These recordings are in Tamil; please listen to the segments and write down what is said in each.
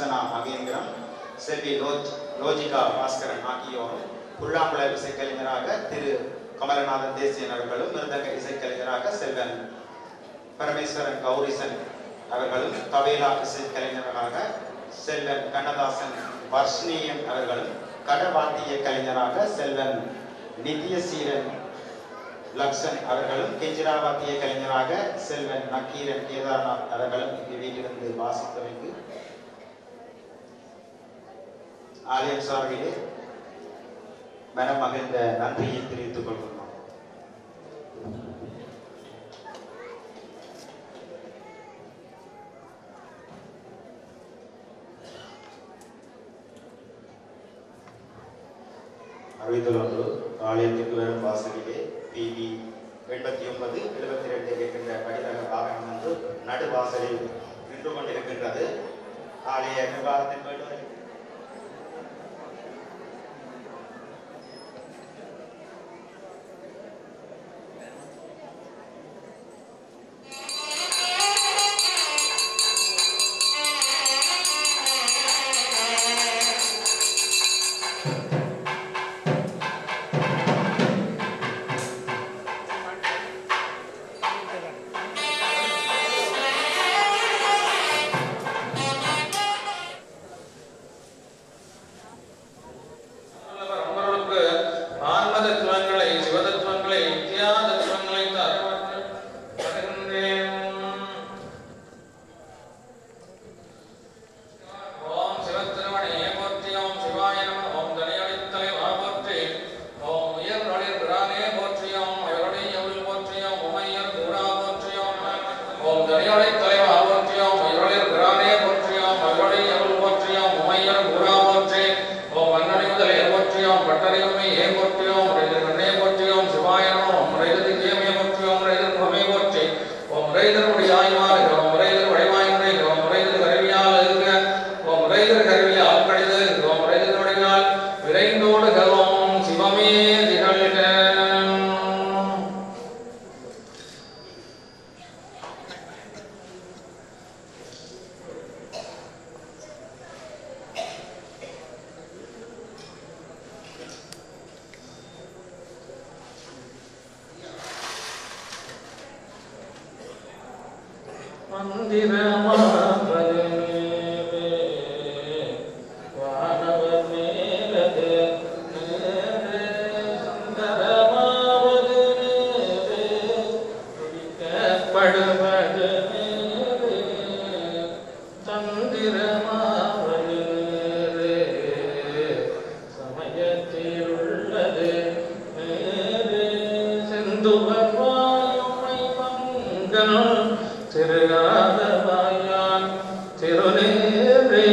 நிம்சனா மகேந்திரம் செல்வி லோஜ் லோஜிகா பாஸ்கரன் ஆகியோரும் புல்லாங்குழல் இசைக்கலைஞராக திரு கமலநாதன் தேசியன் அவர்களும் மிருதங்க இசைக்கலைஞராக செல்வன் பரமேஸ்வரன் கௌரிசன் அவர்களும் தவேலா இசைக்கலைஞராக செல்வன் கண்ணதாசன் வர்ஷ்ணியன் அவர்களும் கடவாத்திய கலைஞராக செல்வன் நித்யசீரன் லக்ஷன் அவர்களும் கெஞ்சிராவாத்திய கலைஞராக செல்வன் நக்கீரன் கேதார்நாத் அவர்களும் இங்கு வீட்டிலிருந்து வாசித்தமைக்கு ஆலயம் சார்பிலே மனம் மகிழ்ந்த நன்றியை தெரிவித்துக் கொள்கிறோம் அறிவித்தல் ஒன்று ஆலயத்துக்கு வரும் வாசலிலே பிவி எண்பத்தி ஒன்பது எழுபத்தி ரெண்டு இருக்கின்ற படிதக வாகனம் வந்து நடுவாசலில் நின்று கொண்டிருக்கின்றது ஆலய நிர்வாகத்தின் வேண்டுகோளை நம்மளுக்கு ஆன்ம தத்துவங்களை சிவதத்துவங்களை வித்யா தத்துவங்களை தருவர்கள் வருகின்றேன் ஓம் சிவத்திருமணியே போற்றி ஓம் சிவாய நம ஓம் தனியடித்தலை போற்றி ஓம் உயர் நொழிர் பிரானே போற்றி ஓம் அயருடைய எவில் போற்றி ஓம் உமையர் கூடா போற்றி ஓம் ஓம் தனியடை தலைவா போற்றி ஓம் அயருளிர் பிரானே போற்றி ஓம் அயருடைய எவில் போற்றி ஓம் உமையர் கூடா போற்றி ஓம் அன்னடி முதலே போற்றி ஓம் பட்டறிவுமை ஏ போற்றி ஓம் ரைதர் கண்ணே போற்றி ஓம் சிவாய நம ஓம் ரைதர் ஜெயமே போற்றி ஓம் ரைதர் குணமே போற்றி ஓம் ரைதர் முடியாய்மாறு ஓம் ரைதர் வடிவாய்முறை ஓம் ரைதர் கருவியால் இருக்க ஓம் ரைதர் கருவியால் கடிது ஓம் ரைதர் நொடினால் விரைந்தோடு கரோம் சிவமே திகழ்க மந்திரமாவது மேலே, வானவர் மேலது நேரே, சுந்தரமாவது நேரே, துதிக்கப்படுவது நேரே, தந்திரமாவது நேரே, சமயத்தில் உள்ளது நேரே, செந்துவர் வாயுமை மங்கள் திருநாதவாயான் திருநேரே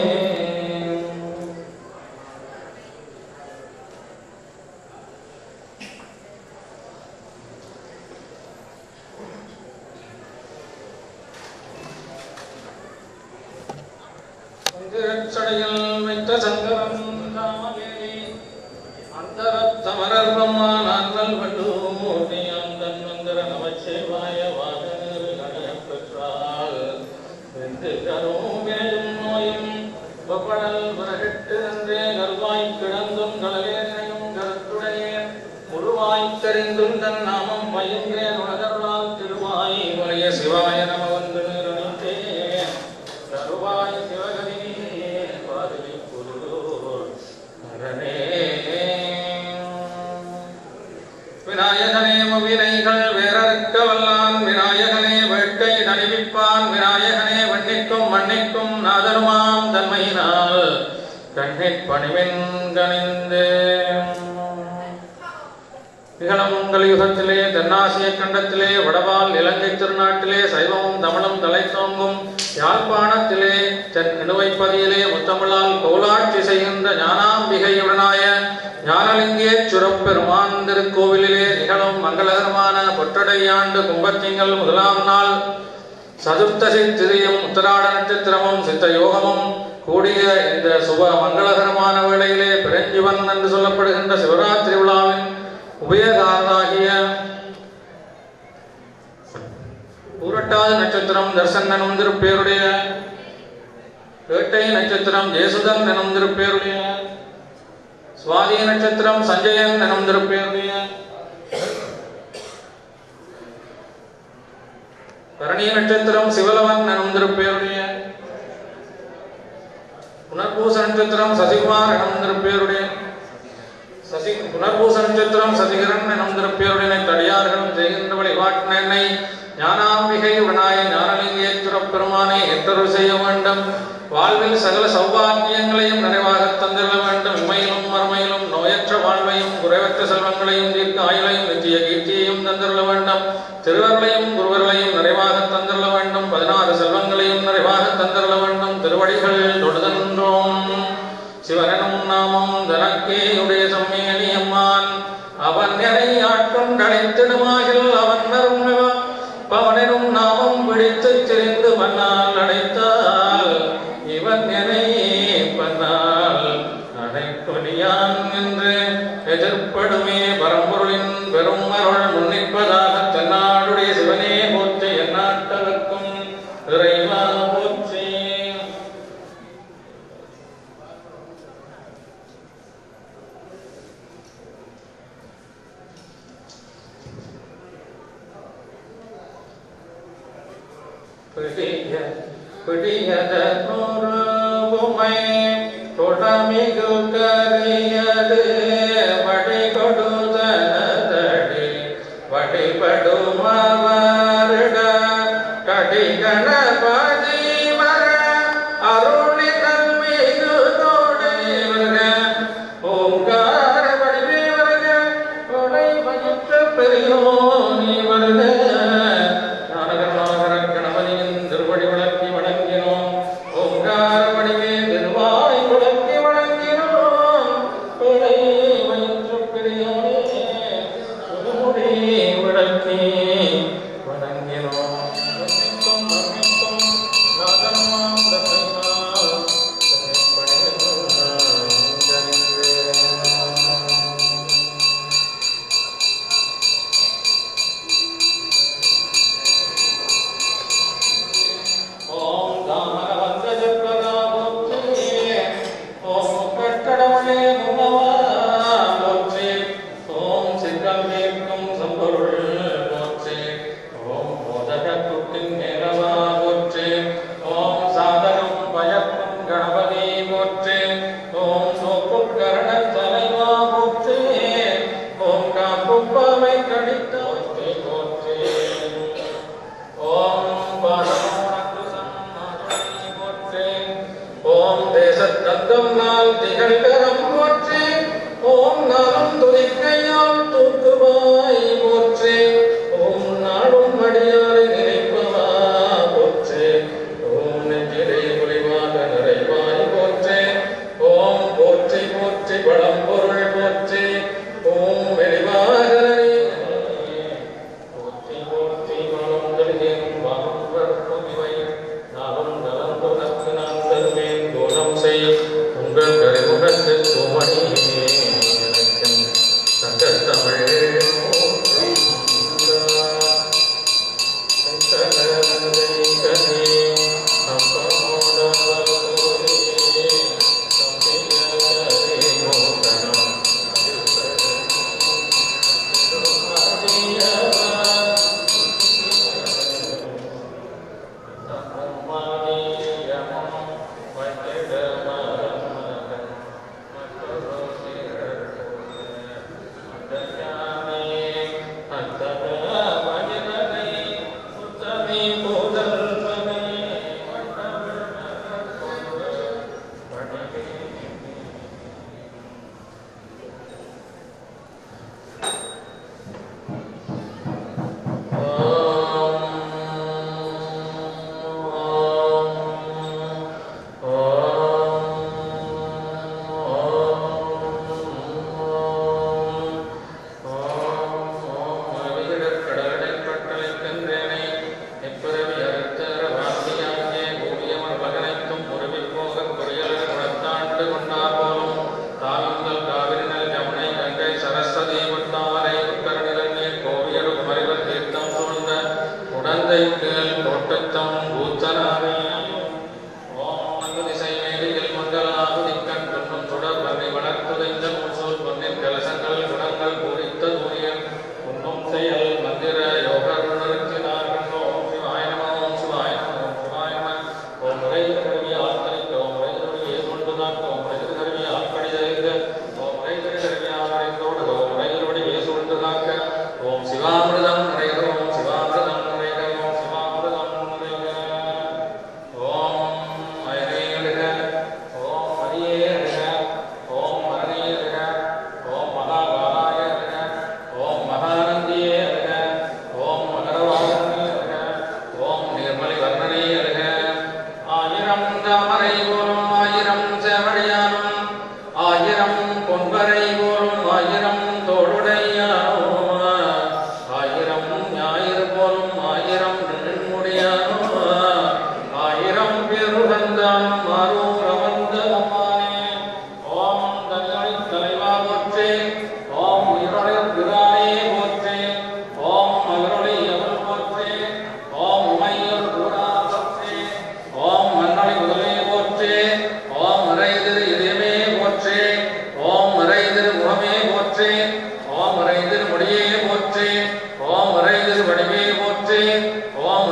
திருச்சடையில் வைத்த சங்கரம் காமலே அந்தரத்தமரர்வமான அண்ணல் வல்லூட்டி அந்தன் மந்திர நமச்சிவாய வாதனர் கணியப் பெற்றால் வெந்து கரோமேயும் நோயும் பப்படல் புறகெட்டு நன்றே கருவாய் கிடந்தும் களவேனையும் கருத்துடைய உருவாய் தெரிந்தும் தன் நாமம் பயின்றேன் உலகர்வால் திருவாய் வளைய சிவாய நம வந்து நிறுத்தேன் கருவாய் சிவகதியே பாதலி புருளோர் அரணே விநாயகனே வினைகள் வேறறுக்க வல்லான் விநாயகனே வேட்கை நனிவிப்பான் விநாயகனே வன்னிக்கும் மன்னிக்கும் நாதருமாம் தன்மையினால் கண்ணிற் பணிவின் கணிந்து இகலம் உங்கள் யுகத்திலே தென்னாசிய கண்டத்திலே வடவால் இலங்கை திருநாட்டிலே சைவமும் தமிழும் தலைத்தோங்கும் யாழ்ப்பாணத்திலே தென் இணுவைப்பதியிலே முத்தமிழால் கோலாட்சி செய்கின்ற ஞானாம்பிகையுடனாய ஞானலிங்கே சுரப்பெருமான் திருக்கோவிலிலே நிகழும் மங்களகரமான பொற்றடையாண்டு கும்பத்திங்கள் முதலாம் நாள் சதுர்த்தசி திதியும் உத்தராட நட்சத்திரமும் சித்த யோகமும் கூடிய இந்த சுப மங்களகரமான வேளையிலே பிரெஞ்சிவன் என்று சொல்லப்படுகின்ற சிவராத்திரி விழாவின் உபயகாரராகிய ஊரட்டாத நட்சத்திரம் தர்சனனும் திருப்பேருடைய கேட்டை நட்சத்திரம் ஜேசுதன் எனும் திருப்பேருடைய சுவாதி நட்சத்திரம் சஞ்சயன் எனும் திருப்பேருடைய பரணி நட்சத்திரம் சிவலவன் எனும் திருப்பேருடைய புனர்பூச நட்சத்திரம் சசிகுமார் எனும் திருப்பேருடைய சசி புனர்பூச நட்சத்திரம் சசிகரன் எனும் திருப்பேருடைய தடியார்களும் செய்கின்ற வழிபாட்டினை ஞானாம்பிகை உடனாய ஞானலிங்கேஸ்வரப் பெருமானை எத்தருள் செய்ய வேண்டும் வாழ்வில் சகல சௌபாக்கியங்களையும் நிறைவாக தந்திர வேண்டும் இமையிலும் மறுமையிலும் நோயற்ற வாழ்வையும் குறைவற்ற செல்வங்களையும் தீர்க்க ஆயுளையும் நித்திய கீர்த்தியையும் தந்திரல வேண்டும் திருவர்களையும் குருவர்களையும் நிறைவாக தந்திரல வேண்டும் பதினாறு செல்வங்களையும் நிறைவாக தந்திரல வேண்டும் திருவடிகள் தொடுதன்றோம் சிவனும் நாமம் தனக்கே உடைய சம்மேனியம்மான் அவன் எனை ஆட்கொண்டழைத்திடுமாகில் அவன் நருண்மைவா பவனும் நாமம் பிடித்துச் சிரிந்து மன்னால் அடைத்தால் இவன் எனை பன்னால் அடைக்கொடியான் என்று எதிர்ப்படுமே பரம்பொருளின் பெரும் அருள் முன்னிற்பதாக தென்னாடுடைய சிவனே போற்றி எந்நாட்டவர்க்கும் இறைவா போற்றி பிடிய பிடியத நூறுமை தொடமிகு கரியது வடி கொடுதனதடி வடிபடும் அவரிட கடி கணபதி வர அருளி கல்மிகு தோடை வருக ஓங்கார வடிவே வருக கொடை மயற்ற பெரியோனி வருக ஞானகருணாகர கணபதியின் திருவடி விளக்கி வணங்கினோம் ஓங்கார வடிவே திருவாய் விளக்கி வணங்கினோம் கொடை மயற்ற பெரியோனே திருமுடி விளக்கி வணங்கினோம் வணக்கம், வணக்கம், நாதம்மாம் தசைமாம், தனிப்படைகள் ஓம் தாமரவந்த ஜப்பரா போற்றி ஓம் முக்கட்கடவுளே முகவா போற்றி ஓம் சித்தம் கேட்கும் சம்பொருள் போற்றி ஓம் மோதக குட்டின் மேலவா போற்றி ஓம் சாதகம் பயக்கும் கணபதி போற்றி ஓம் சோப்பு கரண தலைவா போற்றி ஓம் காப்புப்பாவை கடித்தோற்றி போற்றி ஓம் பாரமோனக்கு சம்மாதுரை போற்றி ஓம் தேசத்தத்தம் நாள் திகழ்கரம் போற்றி ஓம் நாளும் துதிக்கையால் தூக்குவாய் போற்றி ஓம் நாளும் அடியாரை நினைப்பவா போற்றி ஓம் நெஞ்சிலை ஒளிவாக நிறைவாய் போற்றி ஓம் போற்றி போற்றி பழம் பொருள் போற்றி ஓம் வெளிவாகரே போற்றி போற்றி மனந்தருகேன் வானம் வர்க்கும் இவை நாளும் நலம் உனக்கு நான் தருவேன் தோலம் செய் உங்கள் கரிமுகத்து தூமணி எனக்கும் சங்கத்தமிழ் குடந்தை கேள் கோட்டத்தம் பூத்தனாவே ஓம் நன்கு திசை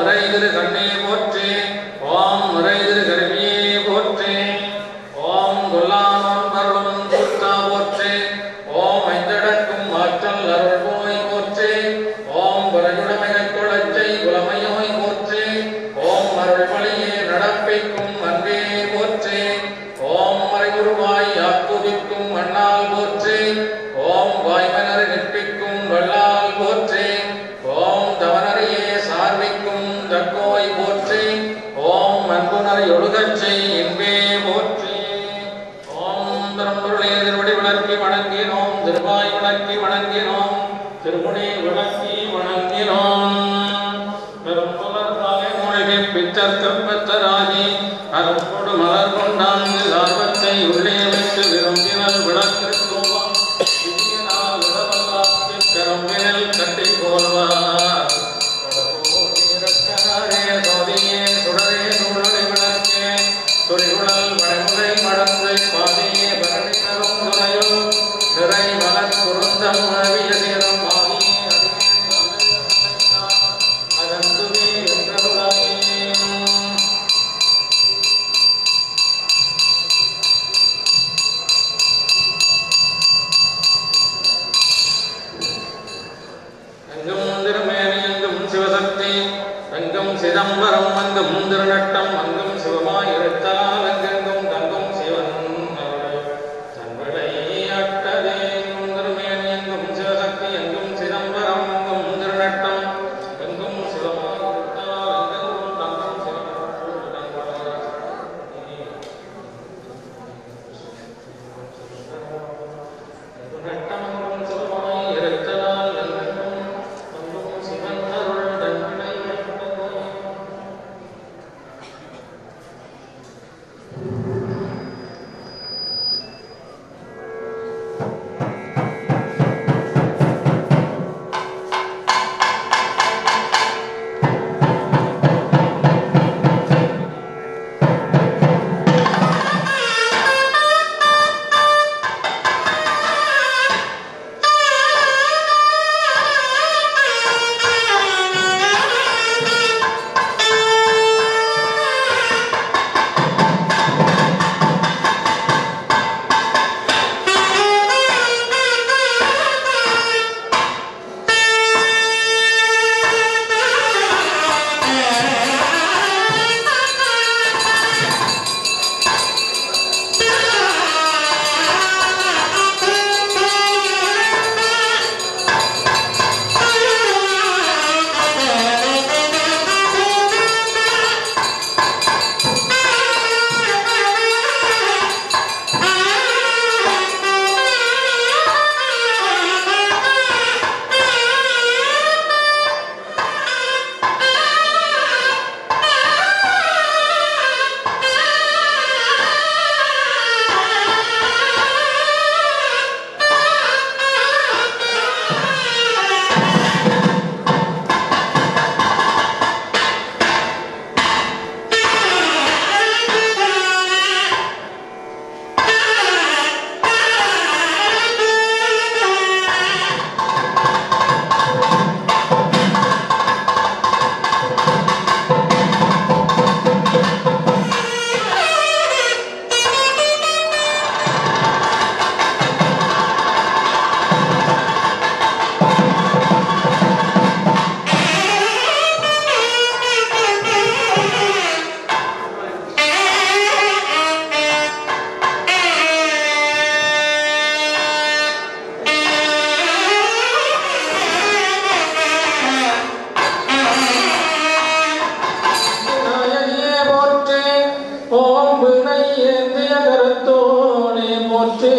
நிறை திரு கண்ணே போற்றி ஓம் நிறை திரு கருவியே போற்றி ஓம் கொல்லாமன் மருளும் கூத்தா போற்றி ஓம் ஐந்தடக்கும் ஆற்றல் அருள் போய் போற்றி ஓம் பரஜுடமைய குளச்சை குலமையோய் போற்றி ஓம் அருள் வழியே நடப்பிக்கும் அன்பே போற்றி ஓம் மறைகுருவாய் ஆக்குவிக்கும் அண்ணால் போற்றி ஓம் வாய்மலர் நிற்பிக்கும் வல்லால் போற்றி ஓம் தவனரையே சார்விக்கும் தக்கோய் போற்றி ஓம் அன்புணரை ஒழுகச்சை என்பே போற்றி ஓம் திரும்பொருளே திருவடி விளக்கி வணங்கினோம் திருவாய் விளக்கி வணங்கினோம் திருமுடி விளக்கி வணங்கினோம் பெரும்புலர் காலை மூழ்கி பித்தர்க்கம் பெற்றராகி அரும்பொடு மலர் கொண்டாங்கு ஆர்வத்தை உள்ளே வைத்து விரும்பினல் விளக்கிற்கும் விதியினால் இடவல்லாத்து கரும்பினில் கட்டி போல்வார் இரக்கனாரே சோதியே சுடரே சூழலை விளக்கே துரிகுழல் வடமுறை மடந்தை பாதியே பரணி தரும் துணையும் நிறை மலர் குருந்தம் உழவிய சேரம் ஆதியே அதிகே அகந்துவே என்றருளாயே அங்கும் திருமேனி அங்கும் சிவசக்தி அங்கும் சிதம்பரம் அங்கும் திருநட்டம் அங்கும் சிவமாய் இருத்தலால் அங்கெங்கும் தங்கும் சிவன் அருள் தன்விடை அட்டதே எங்கும் திருமேனி அங்கும் சிவசக்தி அங்கும் சிதம்பரம் அங்கும் திருநட்டம் அங்கும் சிவமாய் இருத்தலால் அங்கெங்கும் தங்கும் சிவன் அருள் தன்விடை நட்டமங்கும் சிவமாய் இருத்தலால் அங்கெங்கும் தங்கும் சிவன் அருள் தன்விடை அட்டதே விநாயகியே போற்றி ஓம் வினை ஏந்திய கருத்தோனே போற்றி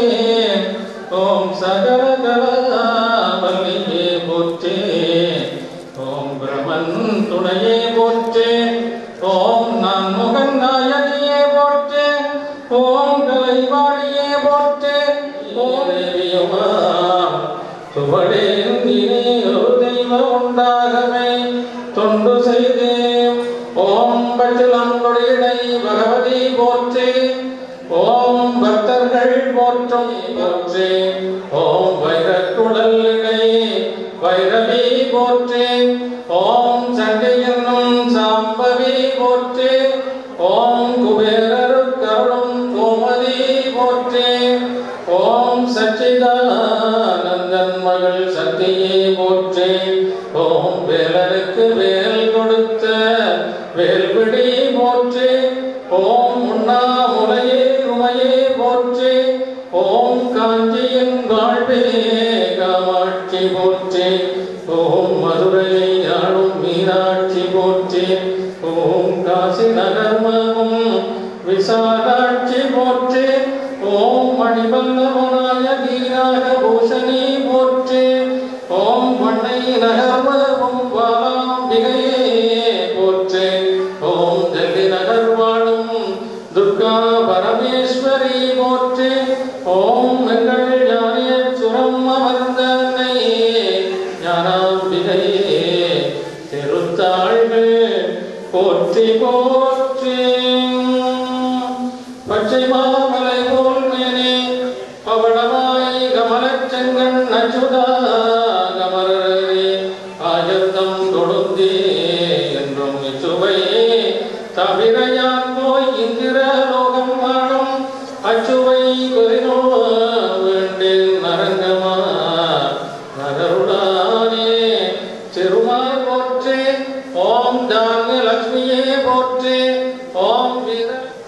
ஓம் சகல கலவல்லியே போற்றி ஓம் பிரமன் துணையே போற்றி ஓம் நான் முகன் நாயகியே போற்றி ஓம் கலைவாணியே போற்றி ஓம் தேவியுமா சுவடேந்தினே ஒரு தெய்வம் உண்டாகவே தொண்டு செய்தேன் ஓம் பச்சிலம்பொடியிடை பகவதி போற்றி ஓம் பக்தர்கள் போற்றும் போற்றி ஓம் வைரக்குழலிடை வைரவி போற்றி ஓம் சண்டை என்னும் சா வேல்விழி போற்றி ஓம் உண்ணாமுலையே உமையே போற்றி ஓம் காஞ்சியின் வாழ்வே காமாட்சி போற்றி ஓம் மதுரையை ஆளும் மீனாட்சி போற்றி ஓம் காசி நகர்மமும் விசாலாட்சி போற்றி ஓம் மணிவல்லவனாய கீராக பூஷணி போற்றி ஓம் பண்ணை நகர்மமும் பாலாம்பிகையே போற்றி ஓம் டெல்லி நகர் வாழும் துர்கா பரமேஸ்வரி போற்றி ஓம் எங்கள் ஞானேஸ்வரம் அமர்ந்த அன்னை ஞானாம்பிகையே திருத்தாள்கள் போற்றி போற்றி பச்சை மாமலை போல் மேனே பவளமாய் கமலச் செங்கண் அச்சுதா கமரரே ஆயத்தம் தொடுந்தே என்றும் இச்சுவையே தவிர யான் போய் இந்திர லோகம் வாழும் அச்சுவை குறினோ வேண்டில் நரங்கமா நகருடானே திருமால் போற்றி ஓம் தானிய லட்சுமியே போற்றி ஓம் வீர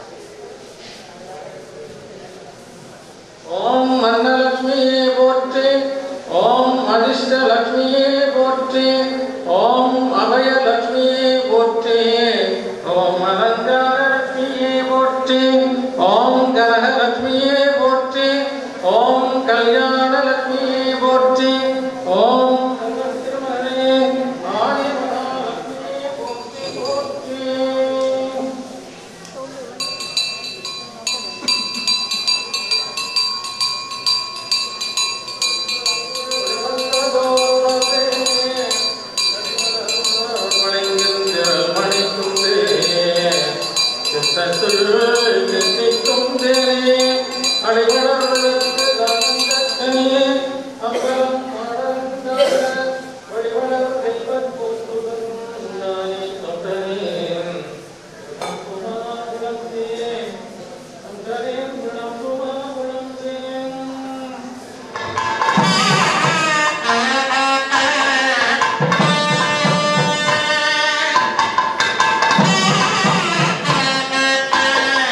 ஓம் மன்னலட்சுமியே போற்றி ஓம் அதிர்ஷ்டலட்சுமியே போற்றி ஓம் அபயலட்சுமியே போற்றி ஓம் அலங்காரலட்சுமியே போற்றி ஓம் கனகலட்சுமியே போற்றி ஓம் கல்யாணலட்சுமியே போற்றி ஓம் திருமணே ஆதி மகாலட்சுமியே போற்றி போற்றி Thank you. ஆ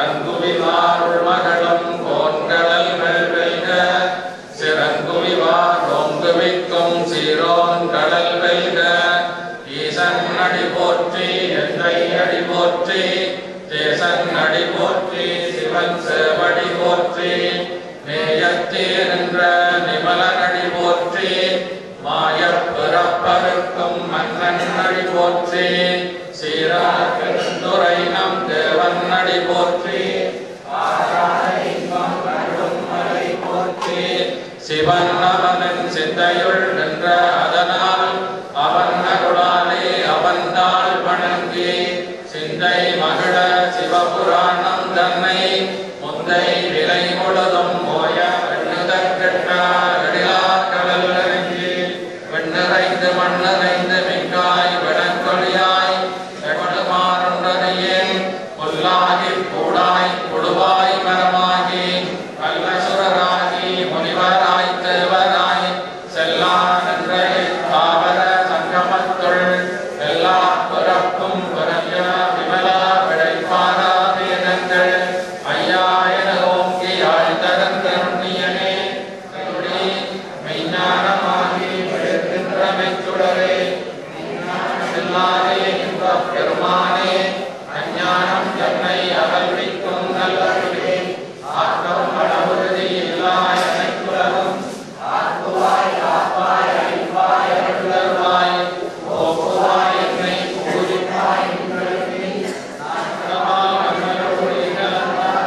கரங்குவிவார் மகளும் கோன்கடல்கள் வெல்க சிறங்குவிவார் ஓங்குவிக்கும் சீரோன் கடல் வெல்க ஈசன் அடி போற்றி எந்தை அடி போற்றி தேசன் அடி போற்றி சிவன் சேவடி போற்றி நேயத்தீர் என்ற நிமலன் அடி போற்றி மாயப் பிறப்பருக்கும் மன்னன் அடி போற்றி சீரார் பெருந்துரை நம் தேவன் அடி போற்றி ஆராத இன்பம் அருளும் மலை போற்றி சிவன் அவனின் சிந்தையுள் நின்ற அதனால் அவன் அருளாலே அவன்தாள் வணங்கி சிந்தை மகிழ சிவபுராணம் தன்னை முந்தை விலை முழுதும் மோய எண்ணுதற்கெட்டார் கடல் இறங்கி வெண்ணிறைந்து மண்ணிறைந்து மிக்காய் விடங்கொழியாய் எவளுமாறுண்டறியேன் புல்லாகி பூடாய் புழுவாய் மரமாகி கல்லசுரராகி முனிவராய் தேவராய் செல்லா நின்ற தாவர சங்கமத்துள் எல்லா பிறப்பும் பிறந்த விமலா விடைப்பாரா வேதங்கள் ஐயா என ஓங்கி ஆழ்தரந்தருணியனே கருணி மெய்ஞானமாகி விழுகின்ற மெச்சுடரே எல்லாரே இன்பப் பெருமானே அஞ்ஞானம் என்னை அகல்விக்கும் நல்லருளே ஆக்கம் அளவுறுதி இல்லா எனக்குலகும் ஆக்குவாய் ஆப்பாய் அழிப்பாய் அருளருவாய் போக்குவாய் என்னை பூரிப்பாய் உங்களுக்கு நாட்டமாய் நம்மளோடு இகழ்ந்தார்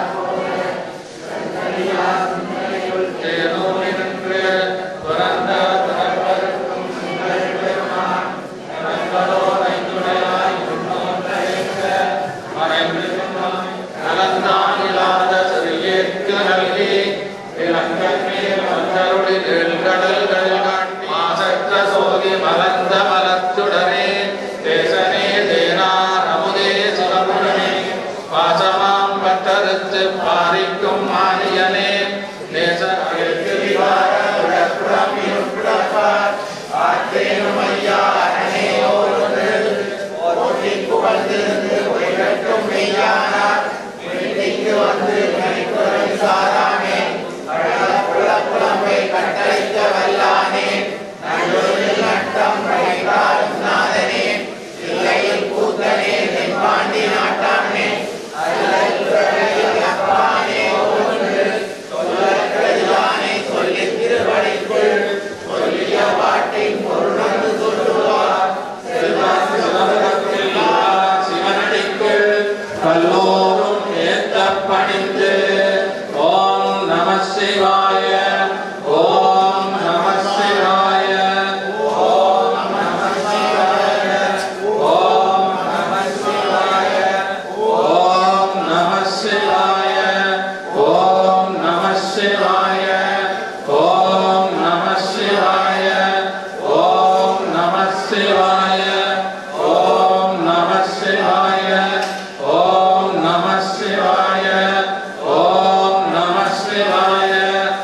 தேனோடி நின்று பிறந்த பிறப்பருக்கும் உங்கள் பெருமான் நலங்களோர் ஐந்துடையாய் உன்னோன்றேற்க மறைந்து நலந்தான் இல்லாத சிறியேற்கு நல்கி இலங்கை மேல் வந்தருளி கடல்கள் காட்டி மாசற்ற சோதி மலர்ந்த மலத்துடனே தேசனே தேனார் அமுதே சிவபுரனே பாசமாம் பட்டறுத்து பாரிக்கும் மானியனே நேச அழைத்து விவார உடற்புறம் இருப்பிடப்பார் ஆற்றேனும் ஐயா அரணே ஓரொன்று போற்றி புகழ்ந்திருந்து உயிரட்டும் மெய்யானார் இங்கு வந்து கணிப்புரை சாரானே அழகுல புலம்பை கட்டளைக்க வல்லானே நல்லூரில் நட்டம் வைத்தாலும் நாதனே இல்லையில் கூத்தனே தென்பாண்டி நாட்டானே அல்லல் உலகில் அப்பானே ஒன்று சொல்லக்கடிதானே சொல்லித் திருவடிக்குள் சொல்லிய பாட்டின் பொருளந்து சொல்லுவார் செல்வம் சிவபுரத்தில்லா சிவனடிக்குள் கல்லோரும் ஏத்த பணிந்து ஓம் நம சிவாய ஓம் நம சிவாய ஓம் நம சிவாய ஓம் நம சிவாய ஓம் நம சிவாய ஓம் நம சிவாய ஓம் நம சிவாய ஓம் நம சிவாய ஓம் நம சிவாய ஓம் நம சிவாய ஓம் நம சிவாய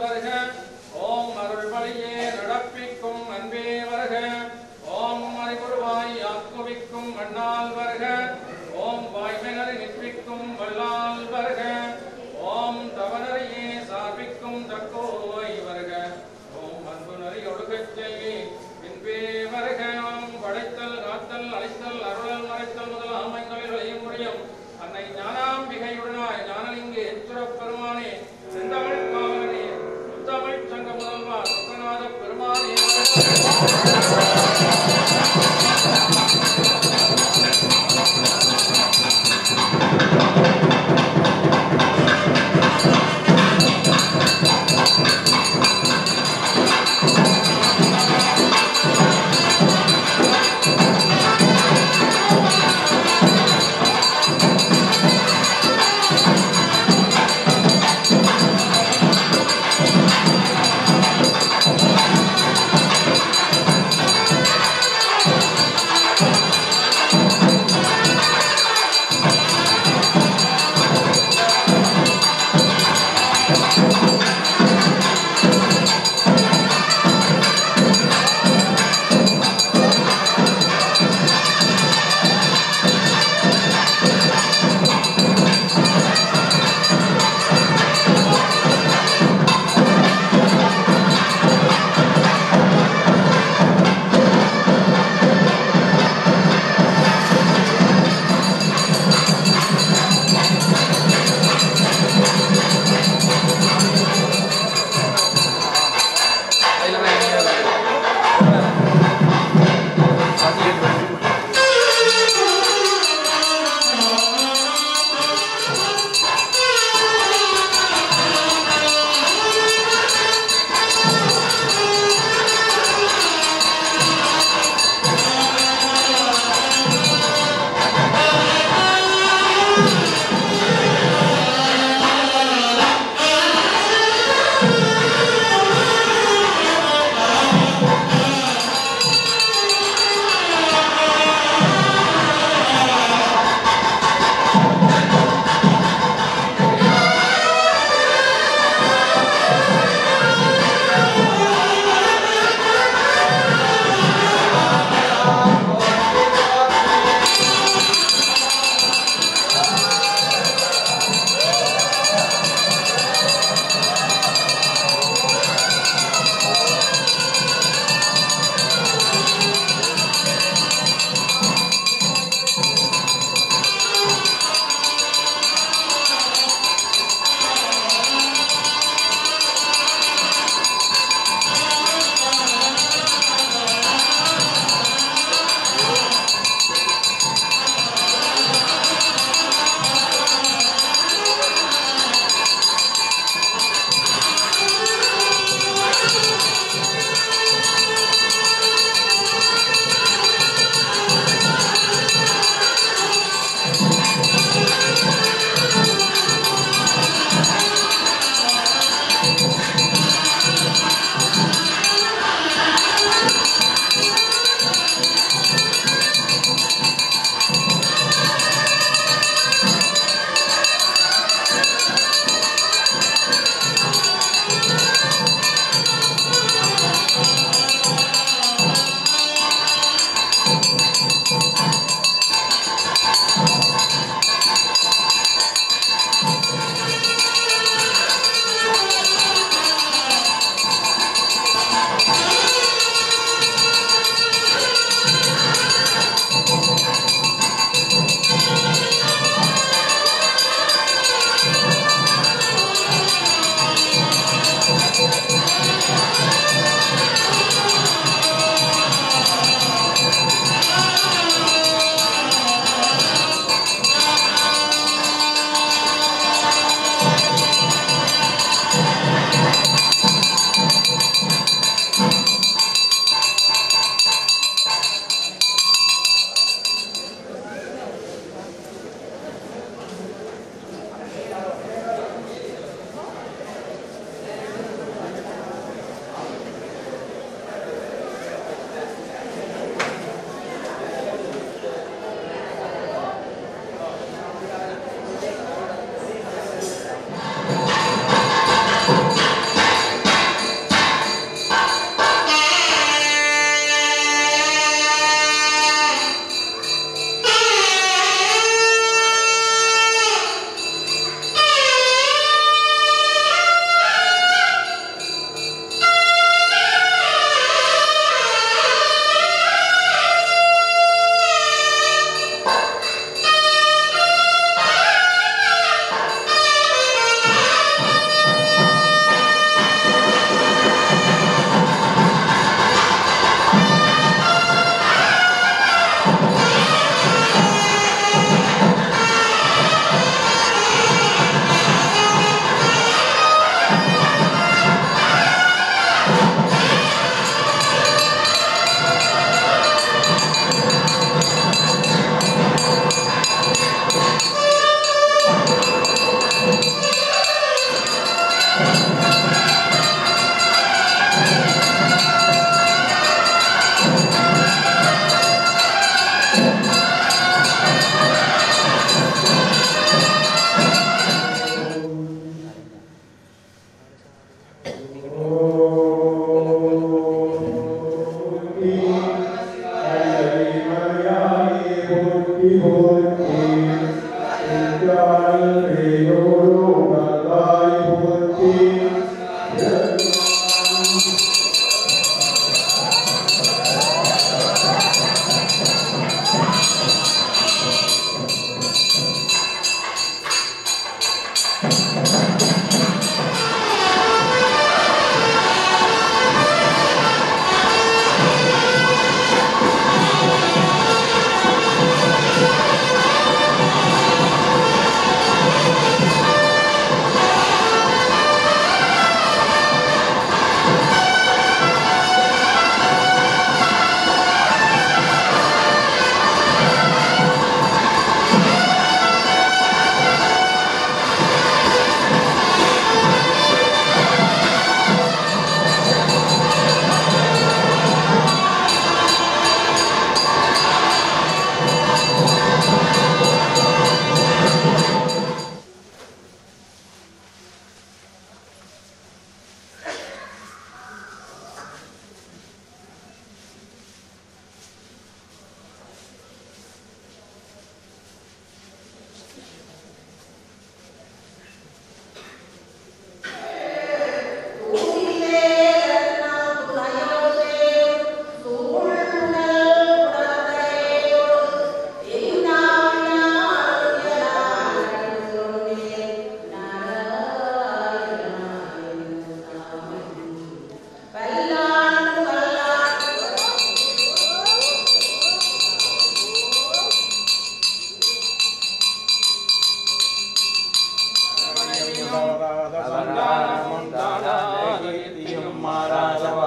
வருக ஓம் அருள்வழியே நடப்பிக்கும் அன்பே வருக ஓம் மறைபொருவாய் ஆக்குவிக்கும் மண்ணால் வருக ஓம் வாய்மையரை நிற்பிக்கும் வல்லால் வருக ஓம் தவனரையே சார்பிக்கும் தக்கோய் வருக ஓம் அன்பு நரி ஒழுகச் செய்வி பின்பே வருக ஓம் படைத்தல் காத்தல் அழைத்தல் அருளல் மறைத்தல் முதல் ஆமைகளில் விளையும் முறையும் அன்னை ஞானாம்பிகையுடனாய் ஞானலிங்க எச்சுரப் பெருமானே செந்தமிழ் காவலனே முத்தமிழ் சங்க முதல்வா சொக்கநாத பெருமானே வருக. Thank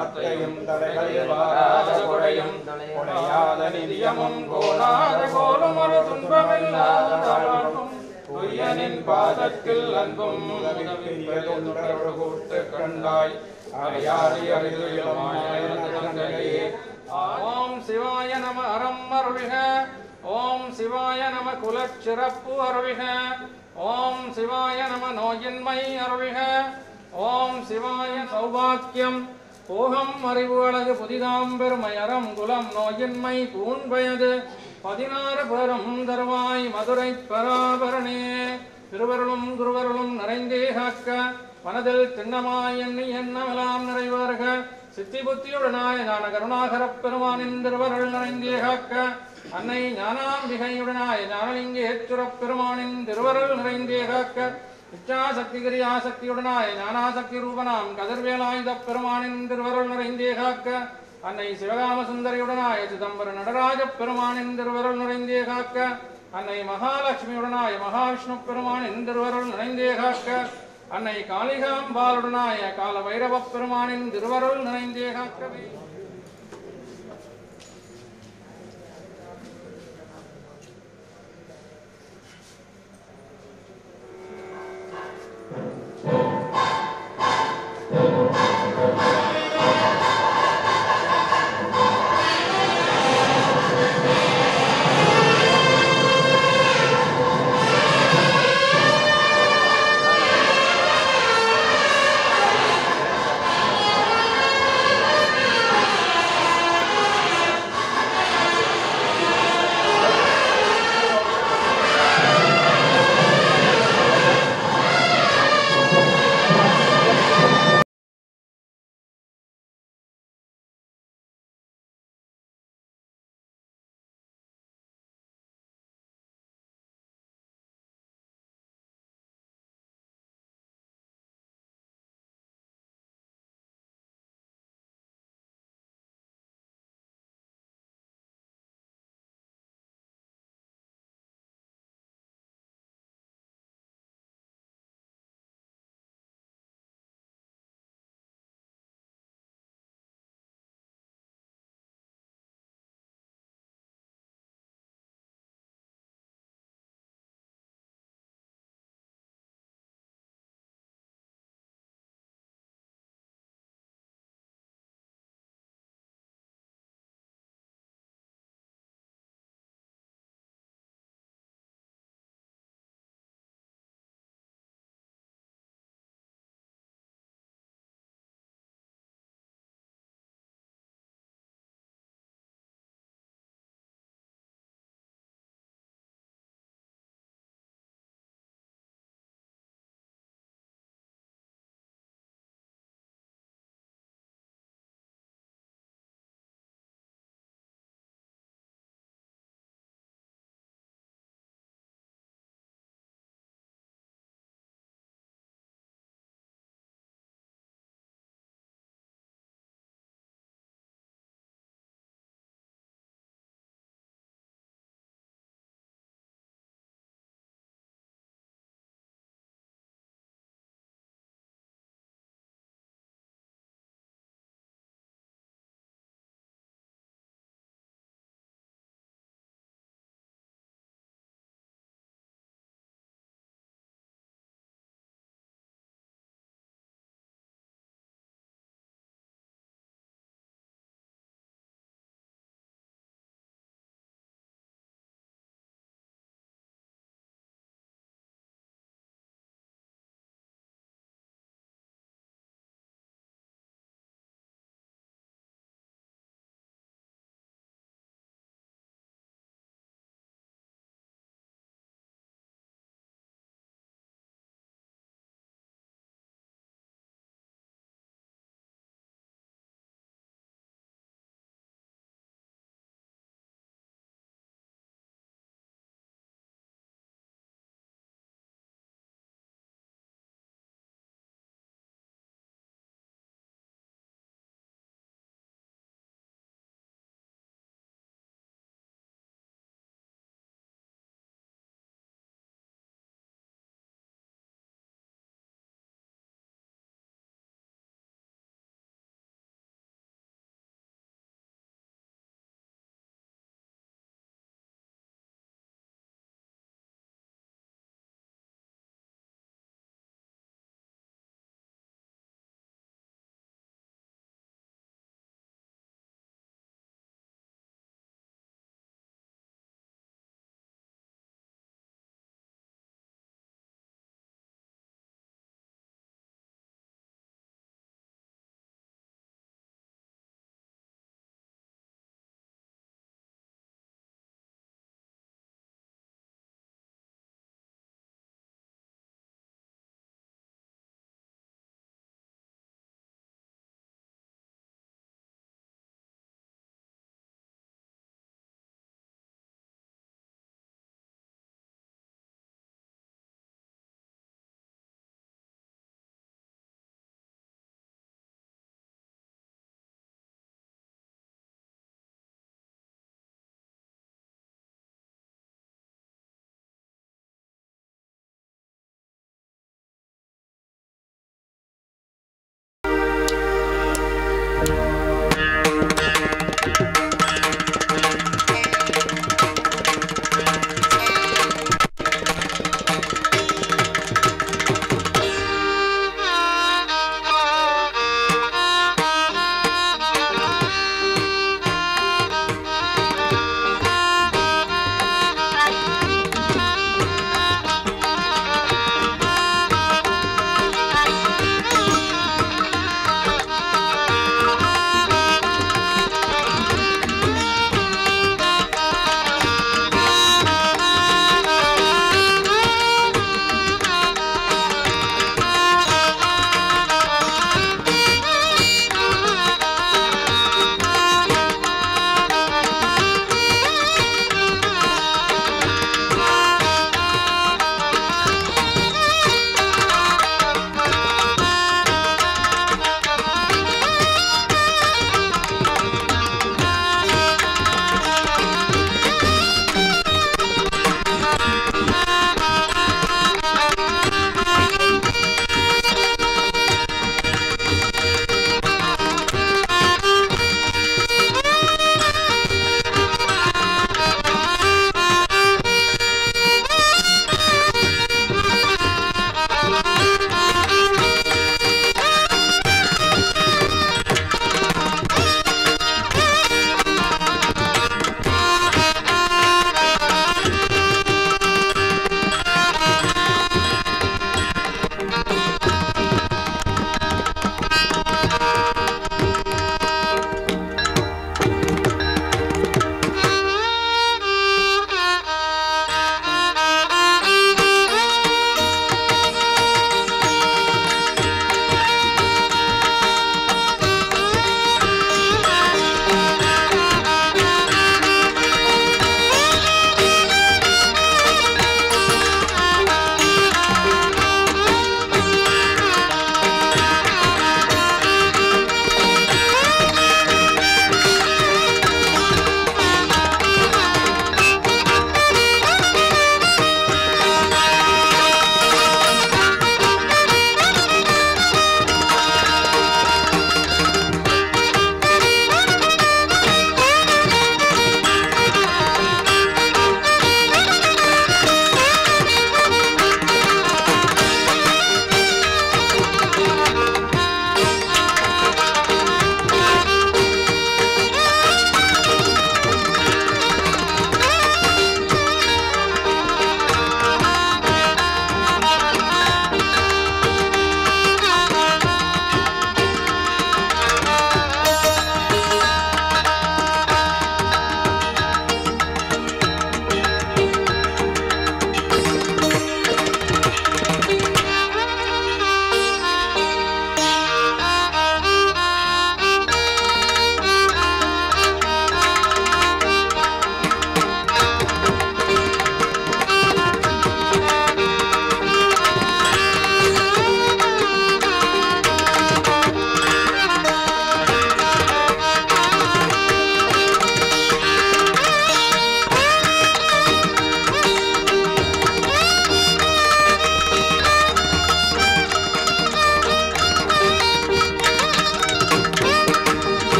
வார்த்தையும் தலைகளில் வாராத கொடையும் கொடையாத நிதியமும் கோலாத கோலும் ஒரு துன்பமில்லாத வாழ்வும் பொய்யனின் பாதத்தில் அன்பும் உதவிக்கு தொண்டரோடு கூட்டு கண்டாய் அறையாறி அறிதுயமாயே ஓம் சிவாய நம அறம் அருளிக ஓம் சிவாய நம குலச்சிறப்பு அருளிக ஓம் சிவாய நம நோயின்மை அருளிக ஓம் சிவாய சௌபாக்கியம் போகம் அறிவு அழகு புதிதாம் பெருமை அறம் குலம் நோயின்மை பூண்பயது பதினாறு பேரும் தருவாய் மதுரை பராபரணே திருவருளும் குருவருளும் நிறைந்தே காக்க மனதில் திண்ணமாய் எண்ணி எண்ணமெல்லாம் நிறைவார்க சித்தி புத்தியுடனாய் ஞான கருணாகரப் பெருமானின் திருவருள் நிறைந்தே காக்க அன்னை ஞானாம்பிகையுடனாய் ஞானலிங்க ஏச்சுரப் பெருமானின் திருவருள் நிறைந்தே காக்க இச்சாசக்தி கிரியாசக்தியுடனாய் ஞானாசக்தி ரூபனாம் கதிர்வேலாயுத பெருமானின் திருவருள் நிறைந்தே காக்க அன்னை சிவகாம சுந்தரியுடனாய சிதம்பர நடராஜ பெருமானின் திருவருள் நிறைந்தே காக்க அன்னை மகாலட்சுமியுடனாய மகாவிஷ்ணு பெருமானின் திருவருள் நிறைந்தே காக்க அன்னை காளிகாம்பாளுடனாய கால பைரவ பெருமானின் திருவருள் நிறைந்தே காக்கவே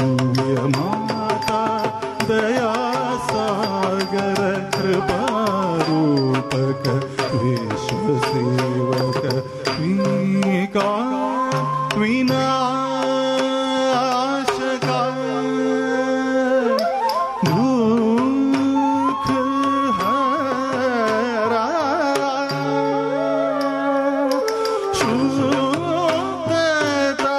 सूर्यमाता दया सागर कृपारूपक विश्वसेवक विका विनाशका दुःख हरा शुद्धता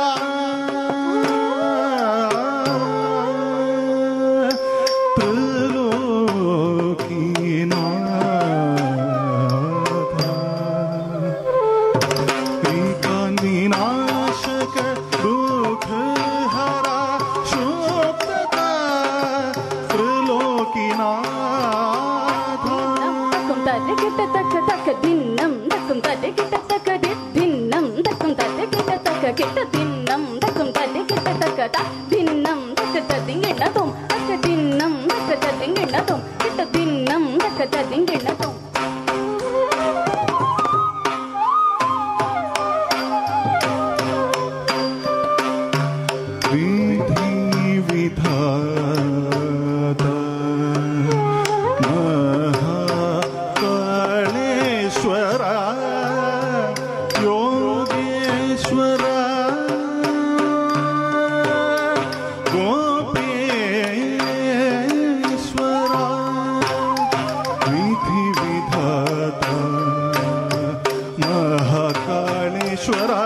त्रिलोकीनाथ विनाशक दुःख हरा शुद्धता त्रिलोकीनाथ தக்கும் தட்டு கிட்ட தக்க தக்க தின்னம் தக்கும் தட்டு கிட்ட தக்க தி தின்னம் தக்கும் தட்டு கிட்ட தக்க கிட்ட தின்னம் தக்கும் தட்டு கிட்ட தக்க த தின்னம் தக்க தத்திங்கிண்ணதும் தக்க தின்னம் தக்க தத்திங்கிண்ணதும் கிட்ட தின்னம் தக்க தத்திங்கிண்ணதும் विधि विधाता महाकालेश्वरा योगेश्वरा गोपेश्वरा विधि विधाता महाकालेश्वरा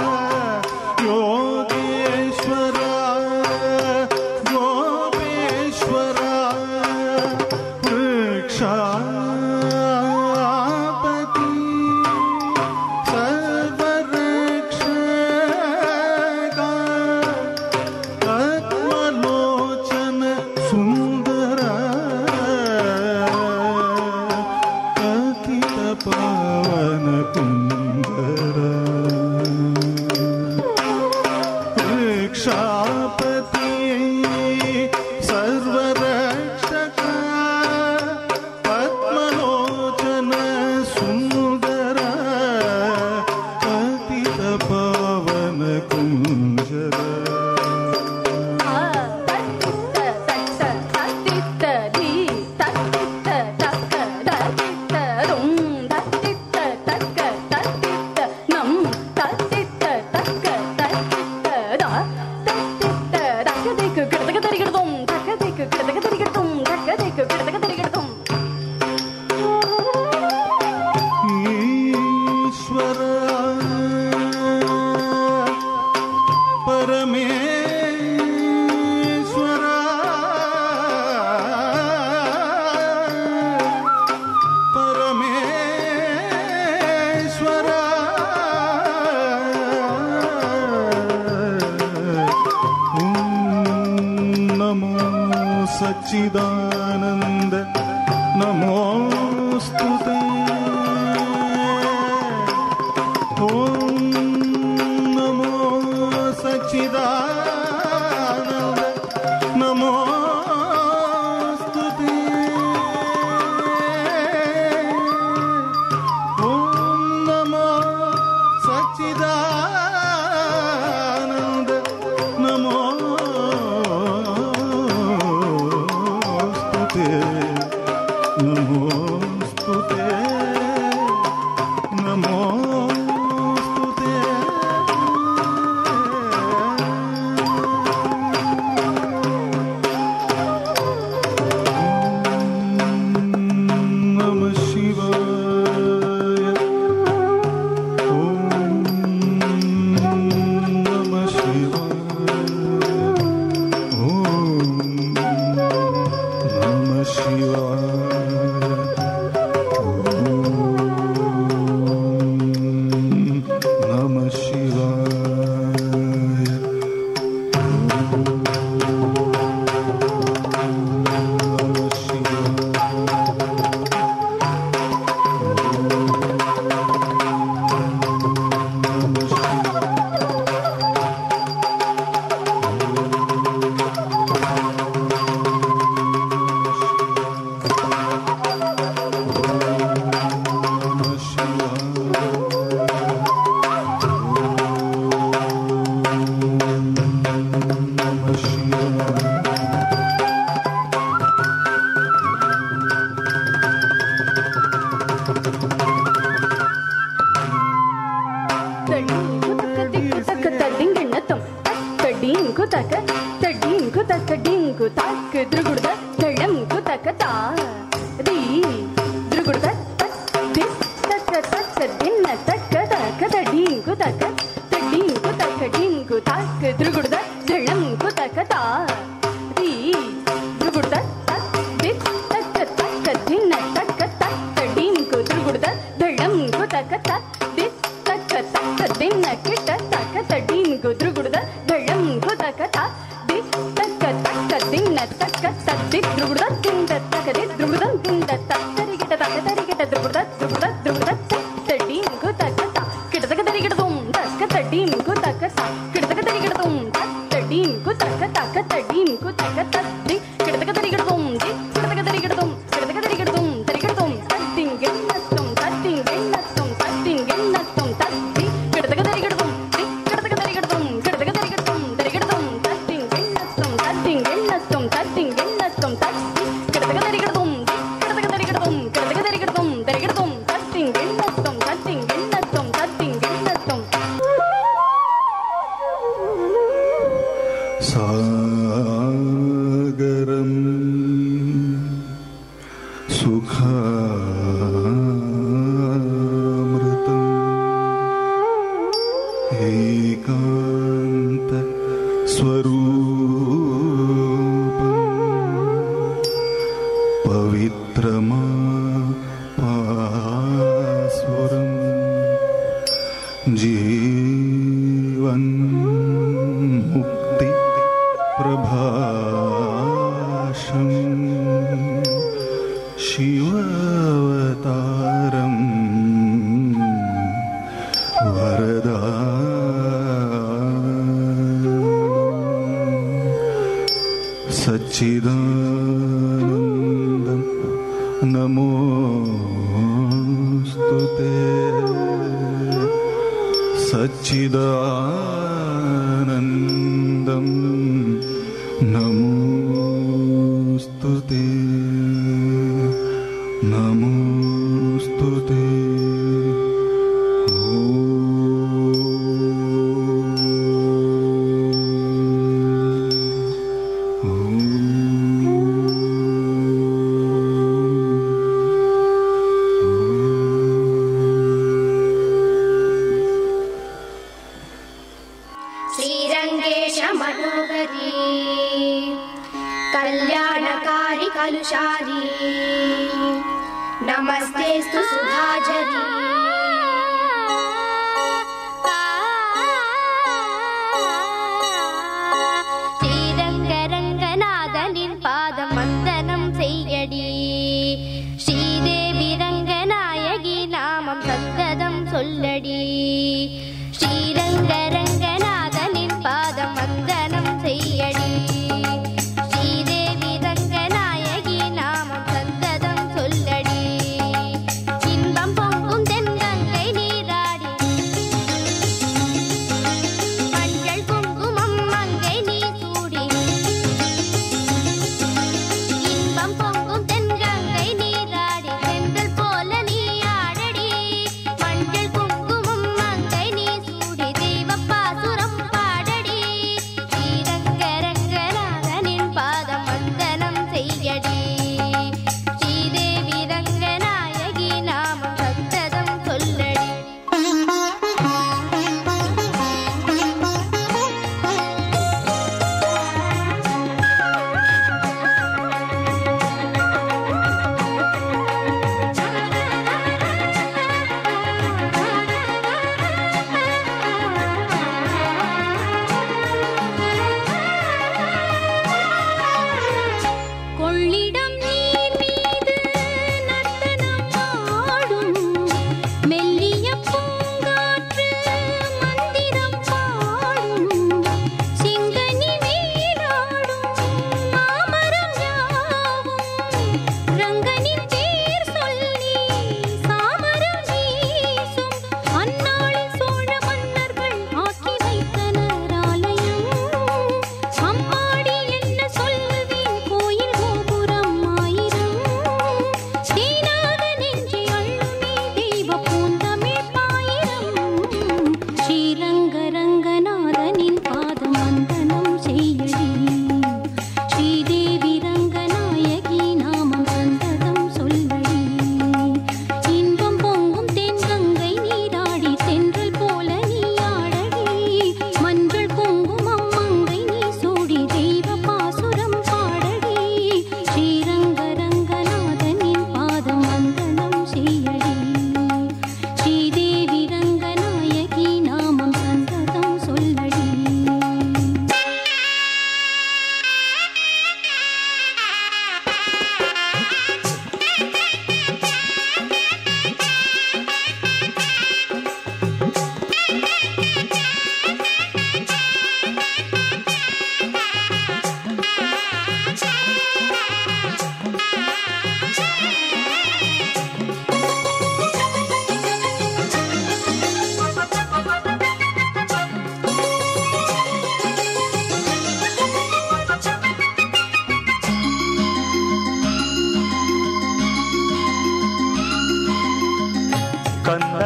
योगेश्वरा गोपेश्वरा वृक्षापति सर्वरक्षका आत्मलोचन सुन्दर कथित पावन कुन्दर वृक्षापति सर्वरक्षक पद्मलोचन सुन्दर कथित पावन कुञ्जर தட்டித்த தட்ட தட்டித்த தி தட்டித்த தக்க தட்டித்த ரும் தட்டித்த தக்க தட்டித்த நம் தட்டித்த தக்க தட்டித்த தா தட்டித்த தக்கதைக்கு கிடதக தரிகிடதும் தக்கதைக்கு கிடதக தரிகிடதும் தக்கதைக்கு கிடதக தரிகிடதும் ईश्वर परमेश्वर परमेश्वर ॐ नमो सच्चिदानन्द नमोऽस्तु ते ॐ नमो सच्चिदानन्द नमोऽस्तु ते ॐ नमो सच्चिदानन्द नमोऽस्तु ते नमोऽस्तु ते नमोऽस्तु ते नमः शिवाय ॐ नमः शिवाय ॐ नमः शिवाय தக்க தடிங்கண்ணத்தம் தடிங்கு தக்க தடிங்கு தக்க டிங்கு தாக்கு திருகுடுத தழங்கு தக்க தா தி திருகுடுத தி தக்க தக்க தின்ன தக்க தக்க தடிங்கு தக்க தடிங்கு தக்க டிங்கு தாக்கு திருகுடுத தழங்கு தக்க தா தி திருகுடுத தி தக்க தக்க தின்ன தக்க தக்க டிங்கு திருகுடுத தழங்கு தக்க த தி தக்க தக்க தின்ன கிட்ட தக்க தடின் குதிரு குடுத தழம் குதக்க த தி தக்க தக்க தின்ன தக்க தத்தி திருகுடுத திந்த தக்க தி திருகுடுத திந்த தத்தரி கிட்ட தக்க தரி கிட்ட திருகுடுத திருகுடுத திருகுடுத தடின் குதக்க த கிட்ட தக்க தரி கிட்ட தும் தக்க தடின் குதக்க த கிட்ட தக்க தரி கிட்ட தும் தடின் குதக்க தக்க தடின் குதக்க தத்தி கிட்ட தக்க தரி கிட்ட தும் தி கிட்ட தக்க தரி கிட்ட தும் கிட்ட தக்க தரி கிட்ட தும் தரி கிட்ட தும் தத்திங் எண்ணத்தும் தத்திங் எண்ணத்தும் தத்திங் எண்ணத்தும் தத்தி கிடத்தக்க தரி கிடத்தும் தி கிடத்தக்க தரி கிடத்தும் கிடத்தக்க தரி கிடத்தும் தரி கிடத்தும் தத்திங் எண்ணத்தும் தத்திங் எண்ணத்தும் தத்திங் எண்ணத்தும் தத்தி கிடத்தக்க தரி கிடத்தும் தி கிடத்தக்க தரி கிடத்தும் கிடத்தக்க தரி கிடத்தும் தரி கிடத்தும் தத்திங் எண்ணத்தும் தத்திங் எண்ணத்தும் தத்திங் எண்ணத்தும் सागरम् सुखामृतम् एकान्त स्वरूपम् पवित्रमा पास्वरम् जीवन् मुक्ति प्रभाषम् शिवावतारम् वरदा सच्चिदानन्दं नमोऽस्तु ते सच्चिदानन्दं नमोऽस्तु ते नमोऽस्तु ते श्रीरङ्गेश मनोहरी कल्याणकारि कलुषारी नमस्तेऽस्तु सुधाझरी ஸ்ரீரங்கரங்கநாதனின் பாதம் வந்தனம் செய்யடி ஸ்ரீதேவி ரங்கநாயகி நாமம் சந்ததம் சொல்லடி ஸ்ரீரங்கரங்கநாதனின் பாதம் வந்தனம் செய்யடி ஸ்ரீதேவி ரங்கநாயகி நாமம் சந்ததம் சொல்லடி இன்பம் பொங்கும் தென்